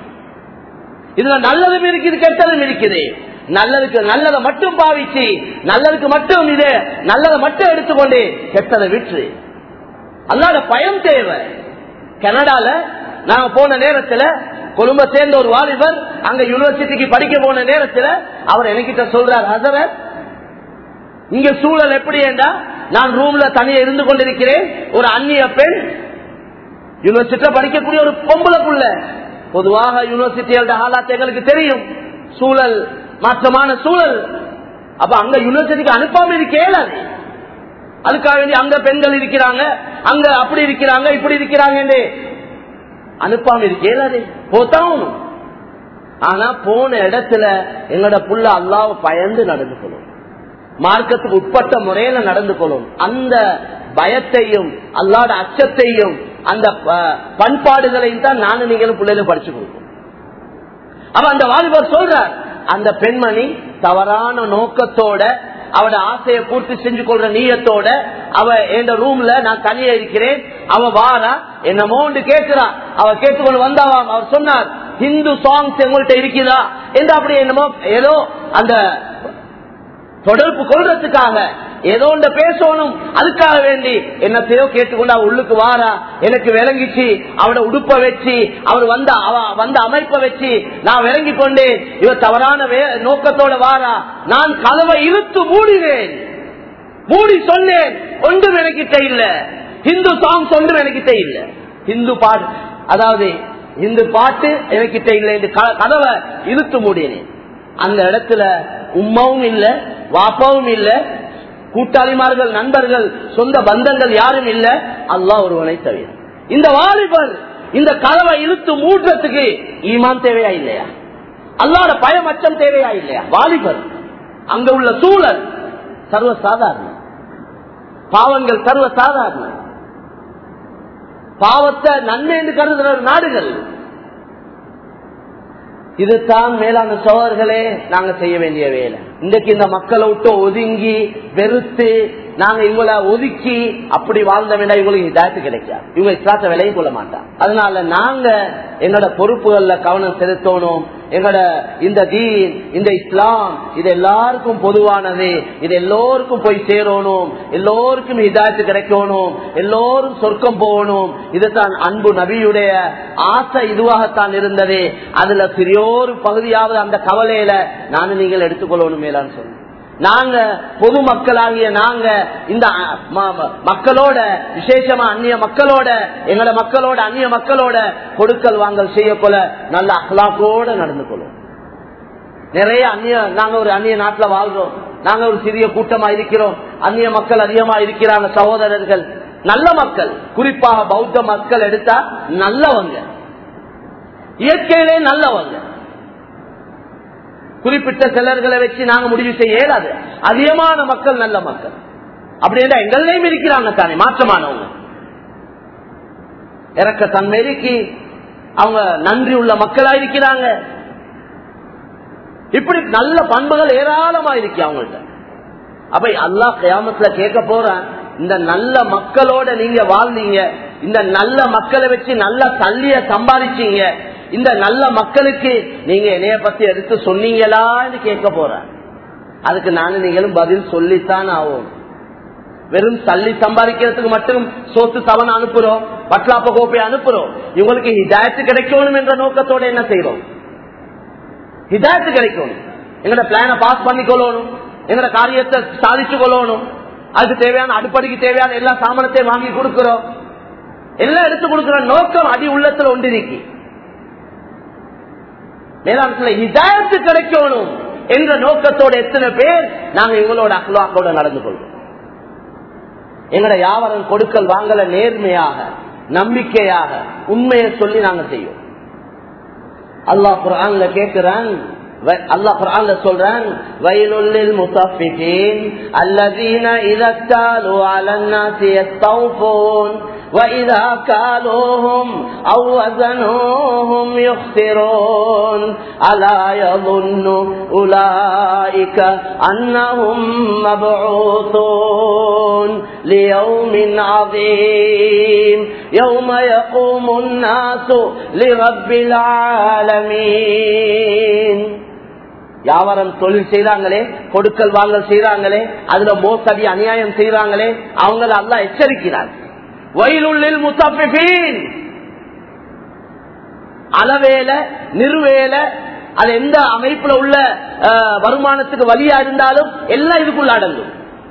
இதுல நல்லதும் இருக்குது கெட்டதும் இருக்குது நல்லதுக்கு நல்லதை மட்டும் பாவிச்சு நல்லதுக்கு மட்டும் இது நல்லதை மட்டும் எடுத்துக்கொண்டு கெட்டதை விற்று அல்லாத பயம் தேவை கனடால நாங்க போன நேரத்துல கொழும்ப சேர்ந்த ஒரு வாலிபர் அங்க யூனிவர்சிட்டிக்கு படிக்க போன நேரத்துல அவர் என்கிட்ட சொல்றார் ஹசரத் இங்க சூழல் எப்படி என்றா நான் ரூம்ல தனியா இருந்து கொண்டிருக்கிறேன் ஒரு அந்நிய பெண் யூனிவர்சிட்டியில படிக்கக்கூடிய ஒரு பொம்பளை புள்ள பொதுவாக யூனிவர்சிட்டியோட ஹாலாத் எங்களுக்கு தெரியும் சூழல் மாற்றமான சூழல் அப்ப அங்க யூனிவர்சிட்டிக்கு அனுப்பாம இருக்க இயலாது அதுக்காக வேண்டி அங்க பெண்கள் இருக்கிறாங்க அங்க அப்படி இருக்கிறாங்க இப்படி இருக்கிறாங்க அனுப்பாம இருக்க இயலாது போத்தான் ஆனா போன இடத்துல எங்களோட புள்ள அல்லாவ பயந்து நடந்து கொள்ளும் மார்க்கத்துக்கு உட்பட்ட முறையில நடந்து கொள்ளும் அந்த பயத்தையும் அல்லாட அச்சத்தையும் அந்த பண்பாடுகளையும் தான் நானும் நீங்களும் பிள்ளைகளும் படிச்சு கொடுப்போம் அவ அந்த வாலிபர் சொல்றார் அந்த பெண்மணி தவறான நோக்கத்தோட அவட ஆசையை பூர்த்தி செஞ்சு கொள்ற நீயத்தோட அவ எந்த ரூம்ல நான் தனியா இருக்கிறேன் அவ வாரா என்னமோண்டு கேட்கிறா அவ கேட்டுக்கொண்டு வந்தாவாம் அவர் சொன்னார் ஹிந்து சாங்ஸ் எங்கள்கிட்ட இருக்குதா என்று அப்படி என்னமோ ஏதோ அந்த தொடர்பு கொள்றதுக்காக ஏதோ ஒன்று பேசணும் அதுக்காக வேண்டி என்னத்தையோ கேட்டுக்கொண்டு அவ உள்ளுக்கு வாரா எனக்கு விளங்கிச்சு அவட உடுப்ப வச்சு அவர் வந்த அவ வந்த அமைப்பை வச்சு நான் விளங்கி கொண்டு இவ தவறான நோக்கத்தோட வாரா நான் கதவை இழுத்து மூடினேன் மூடி சொன்னேன் ஒன்றும் எனக்கிட்ட இல்ல ஹிந்து சாங்ஸ் ஒன்றும் எனக்கிட்ட இல்ல ஹிந்து பாட்டு அதாவது இந்து பாட்டு எனக்கிட்ட இல்லை என்று கதவை இழுத்து மூடினேன் அந்த இடத்துல உம்மாவும் இல்ல வாப்பாவும் இல்ல கூட்டாளிமார்கள் நண்பர்கள் சொந்த பந்தங்கள் யாரும் இல்ல அல்லா ஒருவனை தவிர இந்த வாலிபர் இந்த கதவை இழுத்து மூட்டுறதுக்கு ஈமான் தேவையா இல்லையா அல்லாட பயம் அச்சம் தேவையா இல்லையா வாலிபர் அங்க உள்ள சூழல் சர்வ சாதாரண பாவங்கள் சர்வ சாதாரண பாவத்தை நன்மை என்று கருதுகிற நாடுகள் இதுதான் மேலான சோழர்களே நாங்க செய்ய வேண்டிய வேலை இன்றைக்கு இந்த மக்களை விட்டு ஒதுங்கி வெறுத்து நாங்க இவங்களை ஒதுக்கி அப்படி வாழ்ந்த வேண்டாம் இவங்களுக்கு இதாயத்து கிடைக்காது இவங்க இஸ்லாத்த விலையும் கொள்ள மாட்டாங்க அதனால நாங்க எங்களோட பொறுப்புகள்ல கவனம் செலுத்தணும் எங்களோட இந்த தீன் இந்த இஸ்லாம் இது எல்லாருக்கும் பொதுவானது இது எல்லோருக்கும் போய் சேரணும் எல்லோருக்கும் இதாயத்து கிடைக்கணும் எல்லோரும் சொர்க்கம் போகணும் இதுதான் அன்பு நபியுடைய ஆசை இதுவாகத்தான் இருந்தது அதுல சிறியோரு பகுதியாவது அந்த கவலையில நானும் நீங்கள் எடுத்துக்கொள்ளணும் மேலான்னு சொன்னேன் நாங்க பொதுமக்களாகிய நாங்க இந்த மக்களோட விசேஷமா அந்நிய மக்களோட எங்களோட மக்களோட அந்நிய மக்களோட கொடுக்கல் வாங்கல் செய்யக்கொள்ள நல்ல அஹ்லாக்கோட நடந்து கொள்ளும் நிறைய அந்நிய நாங்க ஒரு அந்நிய நாட்டுல வாழ்றோம் நாங்க ஒரு சிறிய கூட்டமா இருக்கிறோம் அந்நிய மக்கள் அதிகமா இருக்கிறாங்க சகோதரர்கள் நல்ல மக்கள் குறிப்பாக பௌத்த மக்கள் எடுத்தா நல்லவங்க இயற்கையிலே நல்லவங்க குறிப்பிட்ட சிலர்களை வச்சு நாங்க முடிவு செய்ய இயலாது அதிகமான மக்கள் நல்ல மக்கள் அப்படின்னா எங்களையும் இருக்கிறாங்க தானே மாற்றமானவங்க இறக்க தன்மைக்கு அவங்க நன்றி உள்ள மக்களா இருக்கிறாங்க இப்படி நல்ல பண்புகள் ஏராளமா இருக்கு அவங்கள்ட்ட அப்ப அல்லா கயாமத்துல கேட்க போறான் இந்த நல்ல மக்களோட நீங்க வாழ்ந்தீங்க இந்த நல்ல மக்களை வச்சு நல்ல தள்ளிய சம்பாதிச்சீங்க இந்த நல்ல மக்களுக்கு நீங்க என்னைய பத்தி எடுத்து சொன்னீங்களான்னு கேட்க போற அதுக்கு நானும் நீங்களும் பதில் சொல்லித்தான் ஆகும் வெறும் தள்ளி சம்பாதிக்கிறதுக்கு மட்டும் சோத்து தவணை அனுப்புறோம் பட்லாப்ப கோப்பை அனுப்புறோம் இவங்களுக்கு ஹிதாயத்து கிடைக்கணும் என்ற நோக்கத்தோட என்ன செய்யறோம் ஹிதாயத்து கிடைக்கணும் எங்கட பிளான பாஸ் பண்ணி கொள்ளணும் எங்கட காரியத்தை சாதிச்சு கொள்ளணும் அதுக்கு தேவையான அடிப்படைக்கு தேவையான எல்லா சாமானத்தையும் வாங்கி கொடுக்கிறோம் எல்லாம் எடுத்து கொடுக்கிற நோக்கம் அடி உள்ளத்துல ஒன்றிருக்கு மேலாண்மையில ஹிதாயத்து கிடைக்கணும் என்ற நோக்கத்தோட எத்தனை பேர் நாங்க இவங்களோட அக்லாக்கோட நடந்து கொள்வோம் எங்கட யாவரம் கொடுக்கல் வாங்கல நேர்மையாக நம்பிக்கையாக உண்மையை சொல்லி நாங்க செய்வோம் அல்லாஹ் குரான்ல கேட்கிறான் அல்லாஹ் குரான்ல சொல்றான் வயலுள்ளில் முத்தஃபிகீன் அல்லதீன இதத்தாலு அலன்னாசி யஸ்தௌஃபூன் وإذا كالوهم أو وزنوهم يخسرون ألا يظن أولئك أنهم مبعوثون ليوم عظيم يوم يقوم الناس لرب العالمين வியாபாரம் தொழில் செய்யறாங்களே கொடுக்கல் வாங்கல் செய்யறாங்களே அதுல மோசடி அநியாயம் செய்யறாங்களே அவங்கள அல்ல எச்சரிக்கிறார் வயலுள்ளில் முத்தப்பின் அளவேல நிறுவேல அது எந்த அமைப்புல உள்ள வருமானத்துக்கு வழியா இருந்தாலும் எல்லாம் இதுக்குள்ள அடங்கும்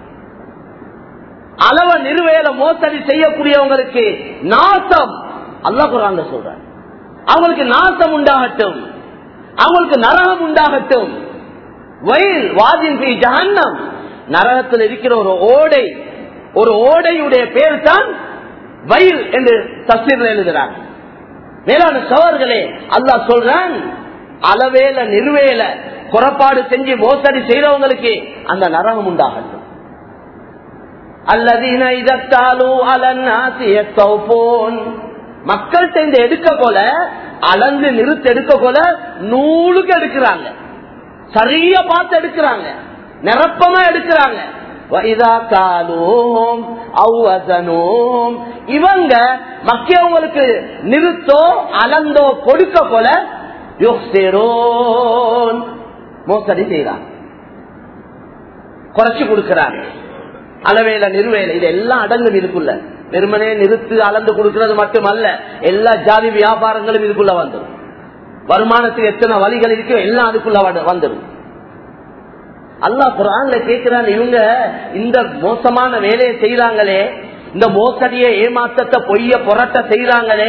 அளவ நிறுவேல மோசடி செய்யக்கூடியவங்களுக்கு நாசம் அல்ல குரான் சொல்ற அவங்களுக்கு நாசம் உண்டாகட்டும் அவங்களுக்கு நரகம் உண்டாகட்டும் வயல் வாதின் ஜஹன்னம் நரகத்தில் இருக்கிற ஒரு ஓடை ஒரு ஓடையுடைய பேர் தான் வயல் என்று தஸ்தீர் எழுதுகிறார் மேலான சவர்களே அல்லாஹ் சொல்றான் அளவேல நிறுவேல புறப்பாடு செஞ்சு மோசடி செய்யறவங்களுக்கு அந்த நரகம் உண்டாகட்டும் அல்லதீன இதத்தாலு அலன் மக்கள் சேர்ந்து எடுக்க போல அளந்து நிறுத்த எடுக்க போல நூலுக்கு எடுக்கிறாங்க சரியா பார்த்து எடுக்கிறாங்க நிரப்பமா எடுக்கிறாங்க இவங்க மக்கியவங்களுக்கு நிறுத்தோ அளந்தோ கொடுக்க போல மோசடி செய்யறாங்க குறைச்சு கொடுக்கிறாங்க அளவேல நிறுவேல இது எல்லாம் அடங்கும் இதுக்குள்ள வெறுமனே நிறுத்து அளந்து கொடுக்கிறது மட்டுமல்ல எல்லா ஜாதி வியாபாரங்களும் இதுக்குள்ள வந்துடும் வருமானத்துக்கு எத்தனை வழிகள் இருக்கோ எல்லாம் அதுக்குள்ள வந்துடும் அல்லா குரான்ல கேட்கிறான் இவங்க இந்த மோசமான வேலையை செய்யறாங்களே இந்த மோசடிய ஏமாத்தத்தை பொய்ய புரட்ட செய்யறாங்களே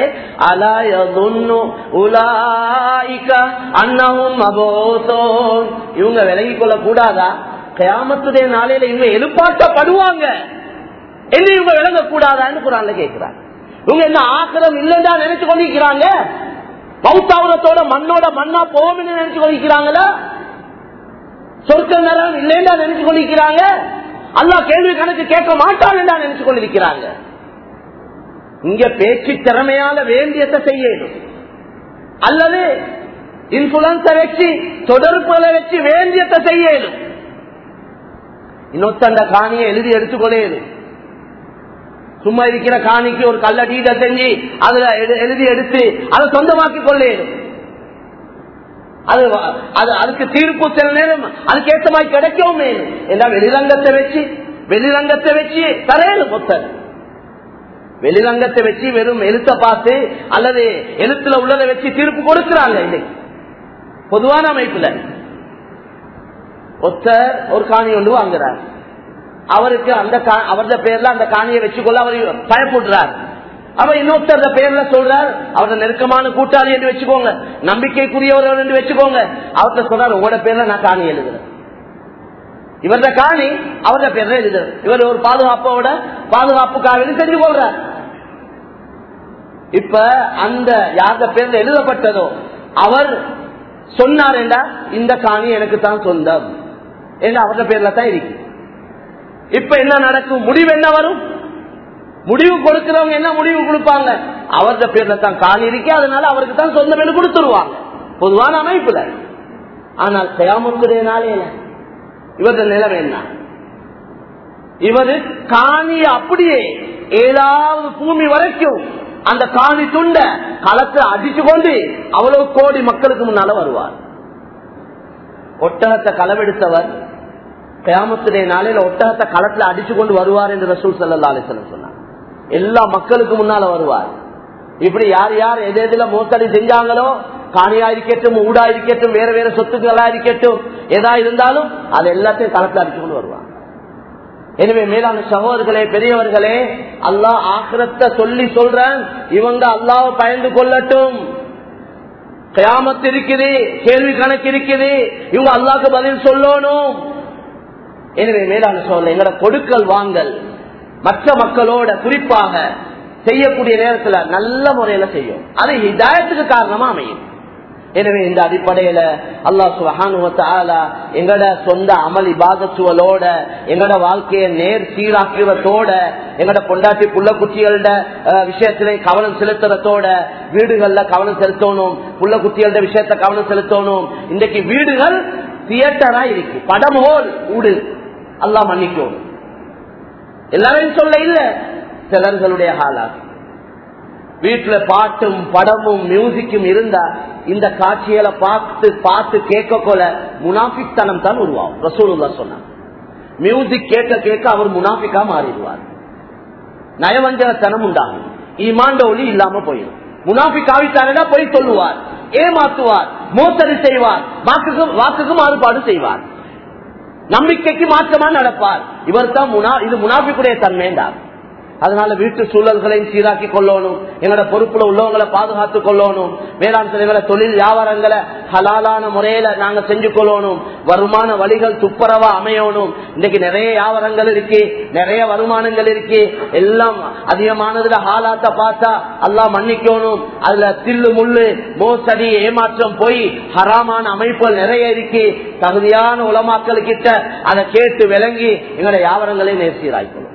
அண்ணவும் இவங்க விலகி கொள்ள கூடாதா கயாமத்துடைய நாளையில இவங்க எழுப்பாட்டப்படுவாங்க என்று இவங்க விளங்க கூடாதான்னு குரான்ல கேட்கிறாங்க இவங்க என்ன ஆக்கிரம் இல்லைன்னா நினைச்சு கொண்டிருக்கிறாங்க பௌத்தாவரத்தோட மண்ணோட மண்ணா போவோம்னு நினைச்சு கொண்டிருக்கிறாங்களா சொர்க்க நரகம் இல்லைன்னா நினைச்சு கொண்டிருக்கிறாங்க அல்லா கேள்வி கணக்கு கேட்க மாட்டான் நினைச்சு கொண்டிருக்கிறாங்க இங்க பேச்சு திறமையால வேண்டியத்தை செய்யணும் அல்லது இன்ஃபுளுன்ஸ வச்சு தொடர்புகளை வச்சு வேண்டியத்தை செய்யணும் இன்னொத்த அந்த காணியை எழுதி எடுத்துக்கொள்ளேனும் சும்மா இருக்கிற காணிக்கு ஒரு கல்ல டீட செஞ்சு அதுல எழுதி எடுத்து அதை சொந்தமாக்கி கொள்ளேனும் அது அது அதுக்கு தீர்ப்பு சில நேரம் அதுக்கு ஏற்ற மாதிரி கிடைக்கவும் வேணும் எல்லாம் வெளிரங்கத்தை வச்சு வெளிரங்கத்தை வச்சு தரையணும் மொத்தம் வெளிரங்கத்தை வச்சு வெறும் எழுத்த பார்த்து அல்லது எழுத்துல உள்ளதை வச்சு தீர்ப்பு கொடுக்கிறாங்க இன்னைக்கு பொதுவான அமைப்புல ஒருத்தர் ஒரு காணி ஒன்று வாங்குறார் அவருக்கு அந்த அவரது பேர்ல அந்த காணியை வச்சுக்கொள்ள அவர் பயப்படுறார் அவ இன்னொருத்தர் பேர்ல சொல்றார் அவரது நெருக்கமான கூட்டாளி என்று வச்சுக்கோங்க நம்பிக்கைக்குரியவர் என்று வச்சுக்கோங்க அவர்கிட்ட சொல்றாரு உங்களோட பேர்ல நான் காணி எழுதுறேன் இவரத காணி அவரது பேர்ல எழுதுறேன் இவர் ஒரு பாதுகாப்போட பாதுகாப்புக்காக செஞ்சு கொள்றார் இப்ப அந்த யார பேர்ல எழுதப்பட்டதோ அவர் சொன்னார் இந்த காணி எனக்கு தான் சொந்தம் என்று அவரது பேர்ல தான் இருக்கு இப்ப என்ன நடக்கும் முடிவு என்ன வரும் முடிவு கொடுக்கிறவங்க என்ன முடிவு கொடுப்பாங்க அவரது பேர்ல தான் காணி இருக்கே அதனால அவருக்கு தான் சொந்த பேர் கொடுத்துருவாங்க பொதுவான அமைப்புல ஆனால் கயாமுக்குடைய நாளையில இவரது நிலைமை என்ன இவரு காணிய அப்படியே ஏதாவது பூமி வரைக்கும் அந்த காணி துண்ட களத்தை அடிச்சு கொண்டு அவ்வளவு கோடி மக்களுக்கு முன்னால வருவார் ஒட்டகத்தை களவெடுத்தவர் கயாமத்துடைய நாளையில ஒட்டகத்தை களத்துல அடிச்சு கொண்டு வருவார் என்று ரசூல் சல்லா அலிசல்லம் சொன்னார் எல்லா மக்களுக்கு முன்னால வருவார் இப்படி யார் யார் எது எதுல மோசடி செஞ்சாங்களோ காணியா இருக்கட்டும் ஊடா இருக்கட்டும் வேற வேற சொத்துக்களா இருக்கட்டும் எதா இருந்தாலும் அது எல்லாத்தையும் களத்துல அடிச்சு கொண்டு வருவார் எனவே மேலான சகோதரர்களே பெரியவர்களே அல்லாஹ் ஆக்கிரத்தை சொல்லி சொல்றேன் இவங்க அல்லாஹ் பயந்து கொள்ளட்டும் கயாமத்து இருக்குது கேள்வி கணக்கு இருக்குது இவங்க அல்லாக்கு பதில் சொல்லணும் எனவே மேலான சோழ எங்கட கொடுக்கல் வாங்கல் மற்ற மக்களோட குறிப்பாக செய்யக்கூடிய நேரத்துல நல்ல முறையில செய்யும் அது ஹிதாயத்துக்கு காரணமா அமையும் எனவே இந்த அடிப்படையில அல்லா சுகானுவத்தால எங்கட சொந்த அமல் இபாதத்துவலோட எங்கட வாழ்க்கையை நேர் சீராக்குவதோட எங்கட பொண்டாட்டி புள்ள குட்டிகளோட விஷயத்திலே கவனம் செலுத்துறதோட வீடுகள்ல கவனம் செலுத்தணும் புள்ள குட்டிகளோட விஷயத்த கவனம் செலுத்தணும் இன்றைக்கு வீடுகள் தியேட்டரா இருக்கு படம் ஹோல் ஊடு அல்லா மன்னிக்கும் எல்லாரையும் சொல்ல இல்ல சிலர்களுடைய ஹாலாக வீட்டுல பாட்டும் படமும் மியூசிக்கும் இருந்தா இந்த காட்சிகளை பார்த்து பார்த்து கேட்க கொல முனாஃபிக்தனம் தான் உருவாகும் ரசூலுல்லா சொன்னார் மியூசிக் கேட்க கேட்க அவர் முனாஃபிக்கா மாறிடுவார் நயவஞ்சகத்தனம் உண்டாகும் ஈமாண்ட ஒளி இல்லாம போயிடும் முனாஃபிக்காவிட்டாரா போய் சொல்லுவார் ஏமாத்துவார் மோசடி செய்வார் வாக்குக்கு வாக்குக்கு மாறுபாடு செய்வார் நம்பிக்கைக்கு மாற்றமா நடப்பார் இவர் தான் இது முனாஃபிக்குடைய தன்மைண்டார் அதனால வீட்டு சூழல்களையும் சீராக்கி கொள்ளணும் எங்களோட பொறுப்புல உள்ளவங்களை பாதுகாத்துக் கொள்ளணும் வேளாண் தலைவரை தொழில் வியாபாரங்களை ஹலாலான முறையில நாங்க செஞ்சு கொள்ளணும் வருமான வழிகள் துப்புரவா அமையணும் இன்னைக்கு நிறைய வியாபாரங்கள் இருக்கு நிறைய வருமானங்கள் இருக்கு எல்லாம் அதிகமானதுல ஹாலாத்த பார்த்தா எல்லாம் மன்னிக்கணும் அதுல தில்லு முள்ளு மோசடி ஏமாற்றம் போய் ஹராமான அமைப்புகள் நிறைய இருக்கு தகுதியான உலமாக்கள் கிட்ட அதை கேட்டு விளங்கி எங்களுடைய வியாபாரங்களை நேர்சீராய்க்கணும்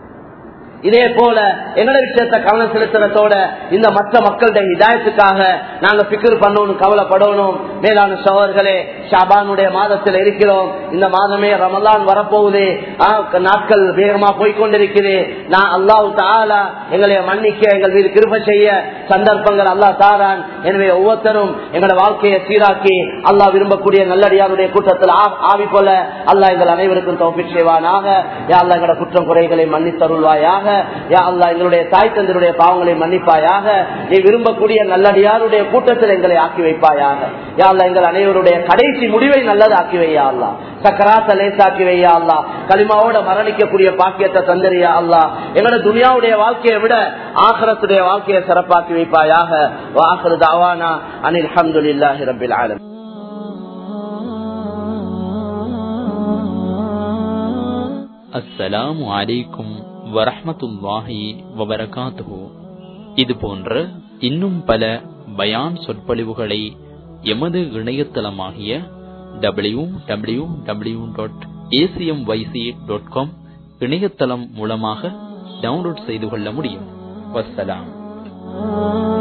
இதே போல எங்களோட விஷயத்த கவனம் செலுத்துறதோட இந்த மற்ற மக்களுடைய இதாயத்துக்காக நாங்க பிக்கர் பண்ணணும் கவலைப்படணும் மேலான சோழர்களே ஷாபானுடைய மாதத்தில் இருக்கிறோம் இந்த மாதமே ரமலான் வரப்போகுது நாட்கள் வேகமா போய்கொண்டிருக்குது நான் அல்லாஹு தாலா எங்களை மன்னிக்க எங்கள் மீது கிருப செய்ய சந்தர்ப்பங்கள் அல்லா தாரான் எனவே ஒவ்வொருத்தரும் எங்களோட வாழ்க்கையை சீராக்கி அல்லாஹ் விரும்பக்கூடிய நல்லடியாருடைய கூட்டத்தில் ஆவி போல அல்லாஹ் எங்கள் அனைவருக்கும் தோப்பி செய்வானாக யா அல்லா எங்களோட குற்றம் குறைகளை மன்னித்தருள்வாயாக யா அல்லா எங்களுடைய தாய் தந்தருடைய பாவங்களை மன்னிப்பாயாக நீ விரும்பக்கூடிய நல்லடியாருடைய கூட்டத்தில் எங்களை ஆக்கி வைப்பாயாக யா அல்லா எங்கள் அனைவருடைய கடைசி முடிவை நல்லது ஆக்கி வையா அல்லா சக்கராத்த லேசாக்கி வையா அல்லா களிமாவோட மரணிக்கக்கூடிய பாக்கியத்தை தந்தரியா அல்லா எங்களோட துனியாவுடைய வாழ்க்கையை விட ஆகரத்துடைய வாழ்க்கையை சிறப்பாக்கி வைப்பாயாக வாஹரு தாவானா அனில் அஹமதுல்லாஹி ரபில் ஆலம் அஸ்ஸலாமு அலைக்கும் வரஹமத்துல்லாஹி வபரகாத்துஹு இது போன்ற இன்னும் பல பயான் சொற்பொழிவுகளை எமது இணையதளமாகிய W W W dot ACM YC dot com இணையதளம் மூலமாக டவுன்லோட் செய்து கொள்ள முடியும் வசலாம்